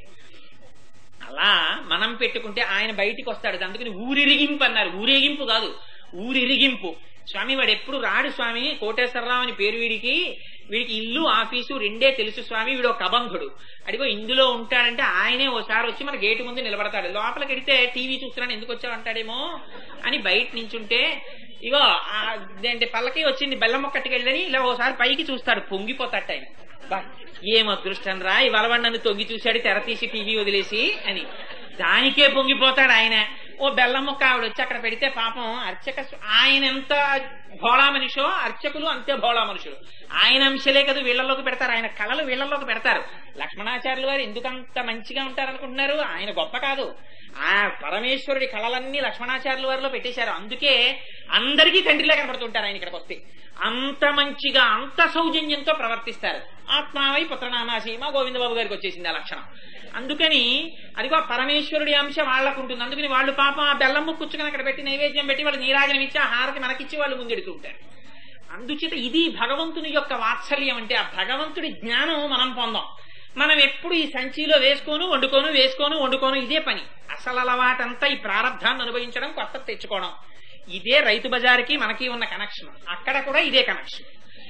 అలా మనం పెట్టుకుంటే ఆయన బయటికి వస్తాడు అందుకని ఊరిరిగింపు అన్నారు ఊరేగింపు కాదు ఊరిరిగింపు స్వామి వాడు ఎప్పుడు రాడు స్వామి కోటేశ్వరరావు అని పేరు వీడికి వీడికి ఇల్లు ఆఫీసు రెండే తెలుసు స్వామి వీడు ఒక అబంధుడు అడిగో ఇందులో ఉంటాడంటే ఆయనే ఓసారి వచ్చి మన గేటు ముందు నిలబడతాడు లోపలికి వెడితే టీవీ చూస్తున్నాను ఎందుకు వచ్చావు అంటాడేమో అని బయట నించుంటే ఇగో ఆ ఏంటి పల్లకి వచ్చింది బెల్లం మొక్కట్టుకెళ్ళని ఇలా ఓసారి పైకి చూస్తాడు పొంగిపోతాడు ఆయన బా, ఏం అదృష్టం రా ఇవాళ వాడు నన్ను తొంగి చూశాడు తెర తీసి టీవీ వదిలేసి అని దానికే పొంగిపోతాడు ఆయన ఓ బెల్లం ముక్క ఆవిడ వచ్చి అక్కడ పెడితే పాపం అర్చక స్వ- ఆయన ఎంత భోళా మనిషో అర్చకులు అంతే భోళా మనుషులు ఆయన అంశలే కదా వీళ్ళలోకి పెడతారు ఆయన కళలు వీళ్ళలోకి పెడతారు లక్ష్మణాచార్యులు వారు ఎందుకంత మంచిగా ఉంటారనుకుంటున్నారు ఆయన గొప్ప కాదు ఆ పరమేశ్వరుడి కళలన్నీ లక్ష్మణాచార్యుల వారిలో పెట్టేశారు అందుకే అందరికీ తండ్రిలా కనపడుతుంటారు ఆయన ఇక్కడికి వస్తే అంత మంచిగా అంత సౌజన్యంతో ప్రవర్తిస్తారు ఆత్మావై పుత్రనామాసి మా గోవిందబాబు గారికి వచ్చేసింది ఆ లక్షణం అందుకని అదిగో ఆ పరమేశ్వరుడి అంశ వాళ్ళకు ఉంటుంది అందుకని వాళ్ళు పాపం ఆ బెల్లం ముక్కుచ్చుకొని అక్కడ పెట్టి నైవేద్యం పెట్టి వాళ్ళు నీరాజనం ఇచ్చి ఆ హారతి మనకిచ్చి వాళ్ళు ముందెడుతూ ఉంటారు అందుచేత ఇది భగవంతుని యొక్క వాత్సల్యం అంటే ఆ భగవంతుడి జ్ఞానం మనం పొందాం మనం ఎప్పుడు ఈ సంచిలో వేసుకోను వండుకోను వేసుకోను వండుకోను ఇదే పని అసలు అలవాటంతా ఈ ప్రారంధాన్ని అనుభవించడం కొత్త తెచ్చుకోవడం ఇదే రైతు బజార్కి మనకి ఉన్న కనెక్షన్ అక్కడ కూడా ఇదే కనెక్షన్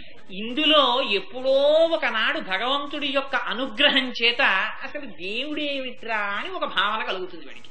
ఇందులో ఎప్పుడో ఒకనాడు భగవంతుడి యొక్క అనుగ్రహం చేత అసలు దేవుడేమిట్రా అని ఒక భావన కలుగుతుంది వాడికి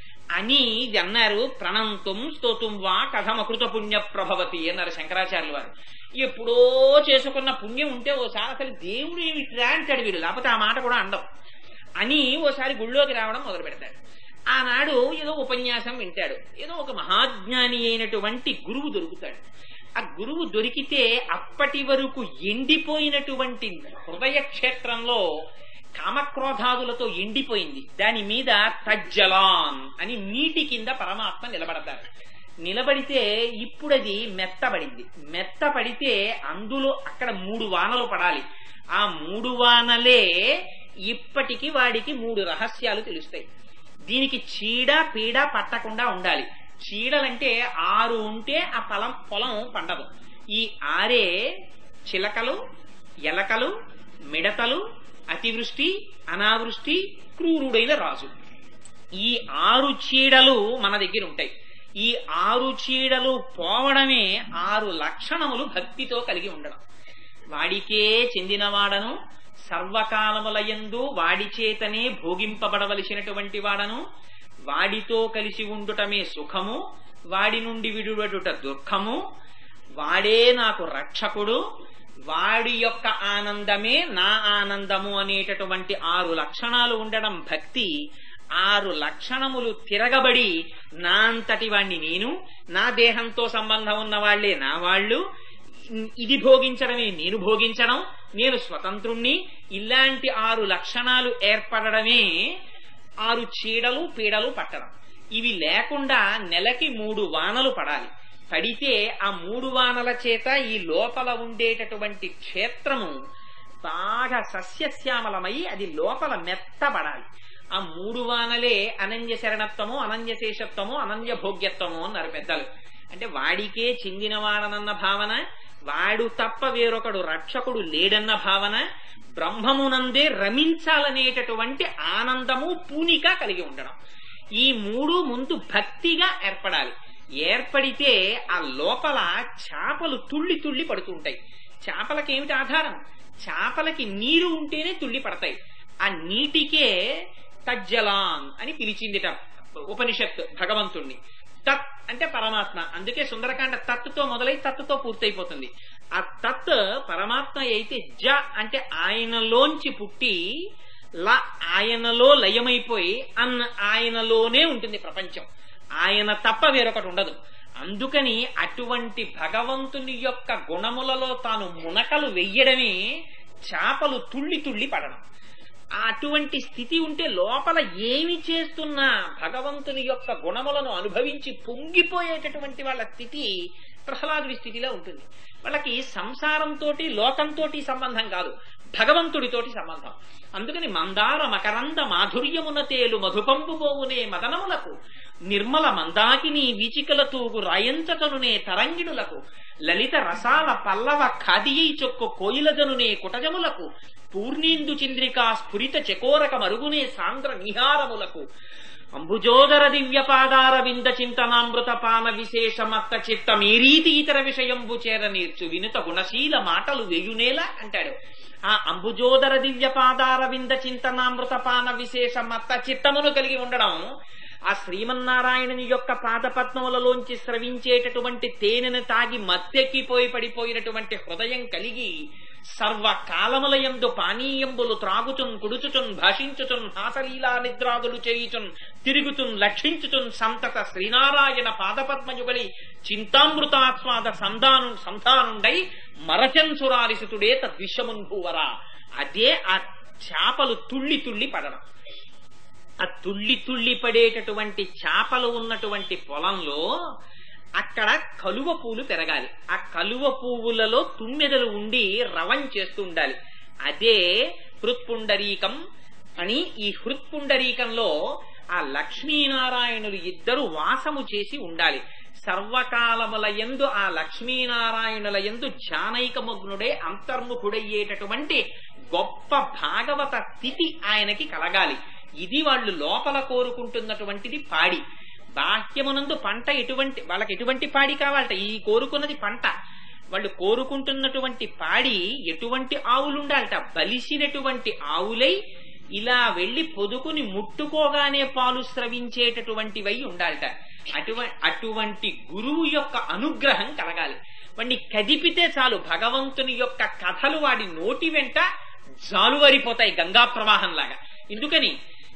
అని ఇది అన్నారు ప్రణంతం స్తోతుం వా కథమకృత పుణ్య ప్రభవతి అన్నారు శంకరాచార్యులు వారు ఎప్పుడో చేసుకున్న పుణ్యం ఉంటే ఓసారి అసలు దేవుడు ఏమిట్రా అంటాడు వీడు లేకపోతే ఆ మాట కూడా అండం అని ఓసారి గుళ్ళోకి రావడం మొదలు పెడతాడు ఆనాడు ఏదో ఉపన్యాసం వింటాడు ఏదో ఒక మహాజ్ఞాని అయినటువంటి గురువు దొరుకుతాడు ఆ గురువు దొరికితే అప్పటి వరకు ఎండిపోయినటువంటి హృదయ క్షేత్రంలో కామక్రోధాదులతో ఎండిపోయింది దాని మీద తజ్జలాన్ అని నీటి కింద పరమాత్మ నిలబడతారు నిలబడితే ఇప్పుడు అది మెత్తబడింది మెత్తపడితే అందులో అక్కడ మూడు వానలు పడాలి ఆ మూడు వానలే ఇప్పటికి వాడికి మూడు రహస్యాలు తెలుస్తాయి దీనికి చీడ పీడ పట్టకుండా ఉండాలి చీడలంటే ఆరు ఉంటే ఆ పొలం పొలం పండదు ఈ ఆరే చిలకలు ఎలకలు మిడతలు అతివృష్టి అనావృష్టి క్రూరుడైన రాజు ఈ ఆరు చీడలు మన దగ్గర ఉంటాయి ఈ ఆరు చీడలు పోవడమే ఆరు లక్షణములు భక్తితో కలిగి ఉండడం వాడికే చెందినవాడను సర్వకాలములయందు వాడి చేతనే భోగింపబడవలసినటువంటి వాడను వాడితో కలిసి ఉండుటమే సుఖము వాడి నుండి విడువడుట దుఃఖము వాడే నాకు రక్షకుడు వాడి యొక్క ఆనందమే నా ఆనందము అనేటటువంటి ఆరు లక్షణాలు ఉండడం భక్తి ఆరు లక్షణములు తిరగబడి నా అంతటి వాణ్ణి నేను నా దేహంతో సంబంధం ఉన్న వాళ్లే నా వాళ్ళు ఇది భోగించడమే నేను భోగించడం నేను స్వతంత్రుణ్ణి ఇలాంటి ఆరు లక్షణాలు ఏర్పడడమే ఆరు చీడలు పీడలు పట్టడం ఇవి లేకుండా నెలకి మూడు వానలు పడాలి పడితే ఆ మూడు వానల చేత ఈ లోపల ఉండేటటువంటి క్షేత్రము బాగా సస్యశ్యామలమై అది లోపల మెత్తబడాలి ఆ మూడు వానలే అనన్య శరణత్వము అనన్య శేషత్వము అనన్య భోగ్యత్వము అన్నారు పెద్దలు అంటే వాడికే చెందినవాడనన్న భావన వాడు తప్ప వేరొకడు రక్షకుడు లేడన్న భావన బ్రహ్మమునందే రమించాలనేటటువంటి ఆనందము పూనిక కలిగి ఉండడం ఈ మూడు ముందు భక్తిగా ఏర్పడాలి ఏర్పడితే ఆ లోపల చేపలు తుళ్ళి తుళ్ళి పడుతుంటాయి చేపలకి ఏమిటి ఆధారం చేపలకి నీరు ఉంటేనే తుళ్ళి పడతాయి ఆ నీటికే తజ్జలాన్ అని పిలిచిందిట ఉపనిషత్తు భగవంతుణ్ణి తత్ అంటే పరమాత్మ అందుకే సుందరకాండ తత్తుతో మొదలై తత్తుతో పూర్తయిపోతుంది ఆ తత్ పరమాత్మ అయితే జ అంటే ఆయనలోంచి పుట్టి ల ఆయనలో లయమైపోయి అన్న ఆయనలోనే ఉంటుంది ప్రపంచం ఆయన తప్ప వేరొకటి ఉండదు అందుకని అటువంటి భగవంతుని యొక్క గుణములలో తాను మునకలు వెయ్యడమే చేపలు తుళ్ళి తుళ్ళి పడడం ఆ అటువంటి స్థితి ఉంటే లోపల ఏమి చేస్తున్నా భగవంతుని యొక్క గుణములను అనుభవించి పొంగిపోయేటటువంటి వాళ్ళ స్థితి ప్రహ్లాదుడి స్థితిలో ఉంటుంది వాళ్ళకి సంసారంతో లోకంతో సంబంధం కాదు భగవంతుడితోటి సంబంధం అందుకని మందార మకరంద మాధుర్యమున తేలు మధుపంపు పోవునే మదనములకు నిర్మల మందాకిని వీచికల తూగు రాయంచటనునే తరంగిణులకు లలిత రసాల పల్లవ ఖాదియై చొక్కు కోయిలజనునే కుటజములకు పూర్ణేందు చంద్రికా స్ఫురిత చకోరక మరుగునే సాంద్ర నిహారములకు అంబుజోదర దివ్యపాదార వింద చింతనామృత పాన విశేషమత్త చిత్త మీరీతి ఇతర విషయంబు చేర నేర్చు వినుత గుణశీల మాటలు వెయునేల అంటాడు ఆ అంబుజోదర దివ్యపాదార వింద చింతనామృత పాన విశేషమత్త చిత్తమును కలిగి ఉండడం ఆ శ్రీమన్నారాయణుని యొక్క పాదపద్మములలోంచి స్రవించేటటువంటి తేనెను తాగి మత్తెక్కిపోయి పడిపోయినటువంటి హృదయం కలిగి సర్వకాలములయందు పానీయంబులు త్రాగుచున్ కుడుచుచున్ భాషించుచున్ హాసలీలా నిద్రాదులు చేయుచున్ తిరుగుచున్ లక్షించుచున్ సంతత శ్రీనారాయణ పాదపద్మయుగలి చింతామృతాస్వాద సంధాను సంధానుండై మరచన్సురారిసుతుడే తద్విషమున్ భూవరా అదే ఆ చేపలు తుళ్ళి తుళ్ళి పడడం ఆ తుళ్ళి తుళ్ళి పడేటటువంటి చేపలు ఉన్నటువంటి పొలంలో అక్కడ కలువ పూలు పెరగాలి ఆ కలువ పువ్వులలో తుమ్మెదలు ఉండి రవం చేస్తూ ఉండాలి అదే హృత్పుండరీకం అని ఈ హృత్పుండరీకంలో ఆ లక్ష్మీనారాయణులు ఇద్దరు వాసము చేసి ఉండాలి సర్వకాలముల ఎందు ఆ లక్ష్మీనారాయణుల ఎందు జానైకమగ్నుడే అంతర్ముఖుడయ్యేటటువంటి గొప్ప భాగవత స్థితి ఆయనకి కలగాలి ఇది వాళ్ళు లోపల కోరుకుంటున్నటువంటిది పాడి బాహ్యమునందు పంట ఎటువంటి వాళ్ళకి ఎటువంటి పాడి కావాలట ఈ కోరుకున్నది పంట వాళ్ళు కోరుకుంటున్నటువంటి పాడి ఎటువంటి ఆవులు ఉండాలట బలిసినటువంటి ఆవులై ఇలా వెళ్లి పొదుకుని ముట్టుకోగానే పాలు స్రవించేటటువంటివై ఉండాలట అటువ అటువంటి గురువు యొక్క అనుగ్రహం కలగాలి వాడిని కదిపితే చాలు భగవంతుని యొక్క కథలు వాడి నోటి వెంట జాలువరిపోతాయి గంగా ప్రవాహంలాగా ఎందుకని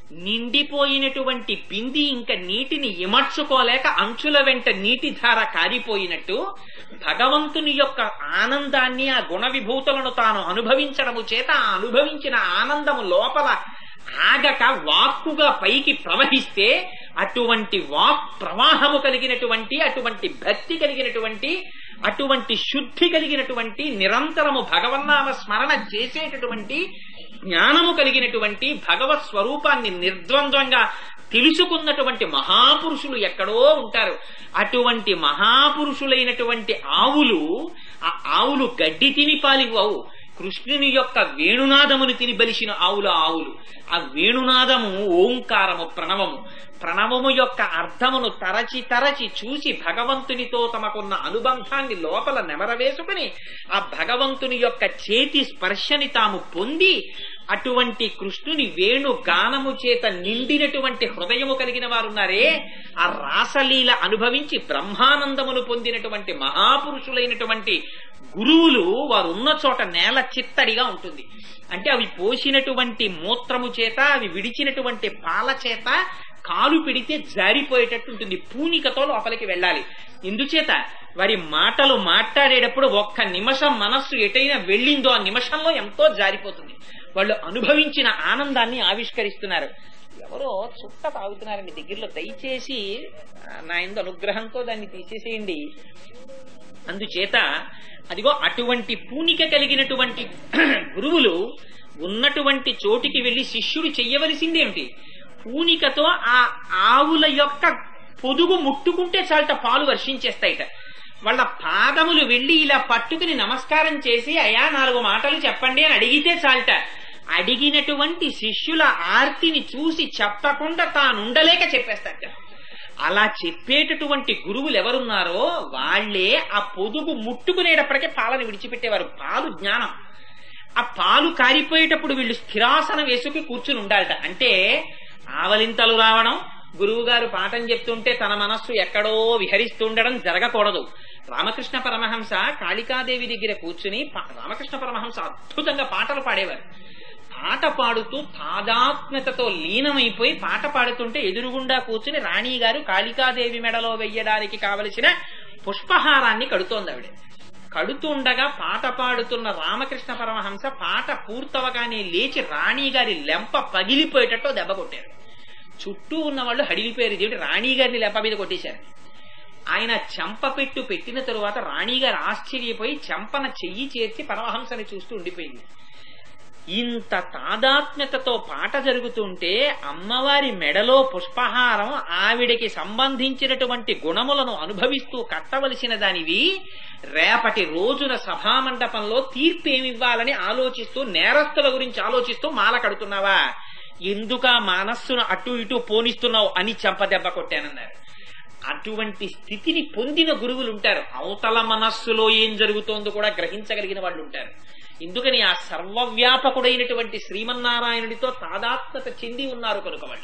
నిండిపోయినటువంటి బింది ఇంకా నీటిని ఇమర్చుకోలేక అంచుల వెంట నీటి ధార కారిపోయినట్టు భగవంతుని యొక్క ఆనందాన్ని ఆ గుణ విభూతులను తాను అనుభవించడము చేత ఆ అనుభవించిన ఆనందము లోపల ఆగక వాక్కుగా పైకి ప్రవహిస్తే అటువంటి వాక్ ప్రవాహము కలిగినటువంటి అటువంటి భక్తి కలిగినటువంటి అటువంటి శుద్ధి కలిగినటువంటి నిరంతరము భగవన్నామ స్మరణ చేసేటటువంటి జ్ఞానము కలిగినటువంటి భగవత్ స్వరూపాన్ని నిర్ద్వంద్వంగా తెలుసుకున్నటువంటి మహాపురుషులు ఎక్కడో ఉంటారు అటువంటి మహాపురుషులైనటువంటి ఆవులు ఆ ఆవులు గడ్డి తిని పాలివ్వవు కృష్ణుని యొక్క వేణునాదమును తిని బలిసిన ఆవుల ఆవులు ఆ వేణునాదము ఓంకారము ప్రణవము ప్రణవము యొక్క అర్థమును తరచి తరచి చూసి భగవంతునితో తమకున్న అనుబంధాన్ని లోపల నెమరవేసుకుని ఆ భగవంతుని యొక్క చేతి స్పర్శని తాము పొంది అటువంటి కృష్ణుని వేణు గానము చేత నిండినటువంటి హృదయము కలిగిన వారున్నారే ఆ రాసలీల అనుభవించి బ్రహ్మానందమును పొందినటువంటి మహాపురుషులైనటువంటి గురువులు వారు ఉన్న చోట నేల చిత్తడిగా ఉంటుంది అంటే అవి పోసినటువంటి మూత్రము చేత అవి విడిచినటువంటి పాల చేత కాలు పిడితే జారిపోయేటట్టు ఉంటుంది పూనికతో లోపలికి వెళ్ళాలి ఎందుచేత వారి మాటలు మాట్లాడేటప్పుడు ఒక్క నిమిషం మనస్సు ఎటైనా వెళ్ళిందో ఆ నిమిషంలో ఎంతో జారిపోతుంది వాళ్ళు అనుభవించిన ఆనందాన్ని ఆవిష్కరిస్తున్నారు ఎవరో చుట్ట తాగుతున్నారండి దగ్గరలో దయచేసి ఆ, నా ఎందు అనుగ్రహంతో దాన్ని తీసేసేయండి అందుచేత అదిగో అటువంటి పూనిక కలిగినటువంటి గురువులు ఉన్నటువంటి చోటికి వెళ్లి శిష్యుడు చెయ్యవలసిందేమిటి పూనికతో ఆ ఆవుల యొక్క పొదుగు ముట్టుకుంటే చాలట పాలు వర్షించేస్తాయిట వాళ్ళ పాదములు వెళ్లి ఇలా పట్టుకుని నమస్కారం చేసి అయా నాలుగు మాటలు చెప్పండి అని అడిగితే చాలట అడిగినటువంటి శిష్యుల ఆర్తిని చూసి చెప్పకుండా తానుండలేక చెప్పేస్తాట అలా చెప్పేటటువంటి గురువులు ఎవరున్నారో వాళ్లే ఆ పొదుగు ముట్టుకునేటప్పటికే పాలను విడిచిపెట్టేవారు పాలు జ్ఞానం ఆ పాలు కారిపోయేటప్పుడు వీళ్ళు స్థిరాసనం వేసుకు కూర్చుని ఉండాలట అంటే ఆవలింతలు రావడం గురువు గారు పాఠం చెప్తుంటే తన మనస్సు ఎక్కడో విహరిస్తుండడం జరగకూడదు రామకృష్ణ పరమహంస కాళికాదేవి దగ్గర కూర్చుని పా- రామకృష్ణ పరమహంస అద్భుతంగా పాటలు పాడేవారు పాట పాడుతూ తాదాత్మ్యతతో లీనమైపోయి పాట పాడుతుంటే ఎదురుగుండా కూర్చుని రాణి గారు కాళికాదేవి మెడలో వెయ్యడానికి కావలసిన పుష్పహారాన్ని కడుతోంది ఆవిడ కడుతుండగా పాట పాడుతున్న రామకృష్ణ పరమహంస పాట పూర్తవగానే లేచి రాణి గారి లెంప పగిలిపోయేటట్టు దెబ్బ కొట్టారు చుట్టూ ఉన్న వాళ్ళు హడిలిపోయారు ఇదేంటి రాణి గారిని లెంప మీద కొట్టేశారు ఆయన చెంప పెట్టు పెట్టిన తరువాత రాణిగారు ఆశ్చర్యపోయి చెంపన చెయ్యి చేర్చి పరమహంసని చూస్తూ ఉండిపోయింది ఇంత తాదాత్మ్యతతో పాట జరుగుతుంటే అమ్మవారి మెడలో పుష్పహారం ఆవిడకి సంబంధించినటువంటి గుణములను అనుభవిస్తూ కట్టవలసిన దానివి రేపటి రోజున సభామండపంలో తీర్పు ఏమివ్వాలని ఆలోచిస్తూ నేరస్తుల గురించి ఆలోచిస్తూ మాల కడుతున్నావా ఎందుక మనస్సును అటు ఇటు పోనిస్తున్నావు అని చెంపదెబ్బ కొట్టానన్నారు అటువంటి స్థితిని పొందిన గురువులు ఉంటారు అవతల మనస్సులో ఏం జరుగుతోందో కూడా గ్రహించగలిగిన వాళ్ళు ఉంటారు ఎందుకని ఆ సర్వవ్యాపకుడైనటువంటి శ్రీమన్నారాయణుడితో తాదాత్మత చెంది ఉన్నారు కనుక వాళ్ళు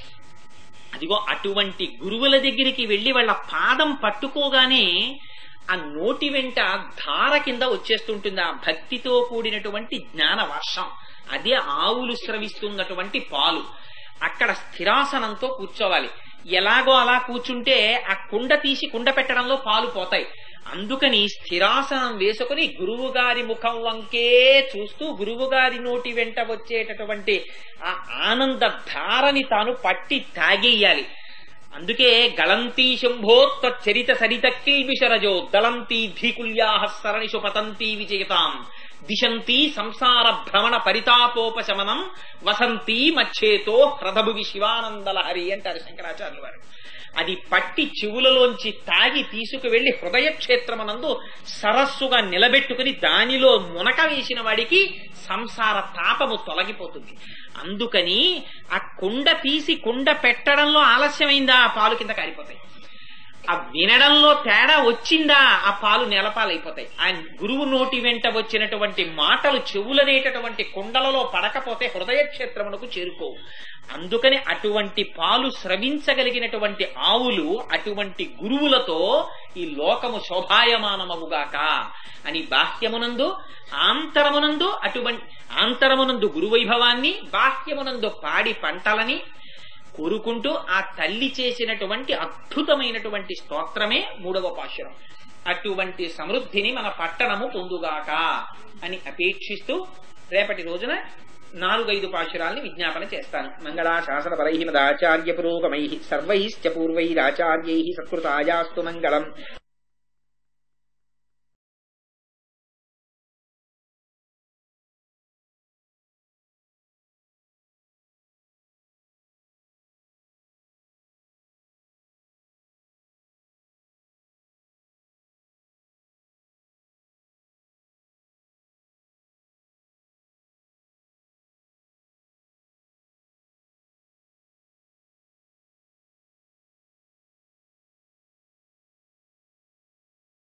అదిగో అటువంటి గురువుల దగ్గరికి వెళ్లి వాళ్ళ పాదం పట్టుకోగానే ఆ నోటి వెంట ధార కింద వచ్చేస్తుంటుంది ఆ భక్తితో కూడినటువంటి జ్ఞాన వర్షం అదే ఆవులు స్రవిస్తున్నటువంటి పాలు అక్కడ స్థిరాసనంతో కూర్చోవాలి ఎలాగో అలా కూర్చుంటే ఆ కుండ తీసి కుండ పెట్టడంలో పాలు పోతాయి అందుకని స్థిరాసనం వేసుకుని గురువు గారి ముఖం వంకే చూస్తూ గురువు గారి నోటి వెంట వచ్చేటటువంటి ఆ ఆనంద ధారని తాను పట్టి తాగేయాలి అందుకే గళంతీ శంభోత్త చరిత సరిత కిల్బిషరజో దళంతీ ధీకుల్యా సరణిషు పతంతీ విజయతాం దిశంతి సంసార భ్రమణ పరితాపోపశమనం వసంతి మచ్చేతో హ్రదభువి శివానందలహరి అంటారు శంకరాచార్యులు వారు అది పట్టి చెవులలోంచి తాగి తీసుకువెళ్లి హృదయ క్షేత్రమనందు సరస్సుగా నిలబెట్టుకుని దానిలో మునక వేసిన వాడికి సంసార తాపము తొలగిపోతుంది అందుకని ఆ కుండ తీసి కుండ పెట్టడంలో ఆలస్యమైందా ఆ పాలు కింద కారిపోతాయి ఆ వినడంలో తేడా వచ్చిందా ఆ పాలు నెలపాలైపోతాయి ఆ గురువు నోటి వెంట వచ్చినటువంటి మాటలు చెవులనేటటువంటి కుండలలో పడకపోతే హృదయ క్షేత్రమునకు చేరుకోవు అందుకని అటువంటి పాలు స్రవించగలిగినటువంటి ఆవులు అటువంటి గురువులతో ఈ లోకము శోభాయమానమవుగాక అని బాహ్యమునందు ఆంతరమునందు అటువంటి ఆంతరమునందు గురువైభవాన్ని బాహ్యమునందు పాడి పంటలని కోరుకుంటూ ఆ తల్లి చేసినటువంటి అద్భుతమైనటువంటి స్తోత్రమే మూడవ పాశురం అటువంటి సమృద్ధిని మన పట్టణము పొందుగాక అని అపేక్షిస్తూ రేపటి రోజున నాలుగైదు పాశురాల్ని విజ్ఞాపన చేస్తాను మంగళాశాసన పరై మదాచార్య పురోగమై సర్వైశ్చ పూర్వైరాచార్యై సత్కృతాయాస్తు మంగళం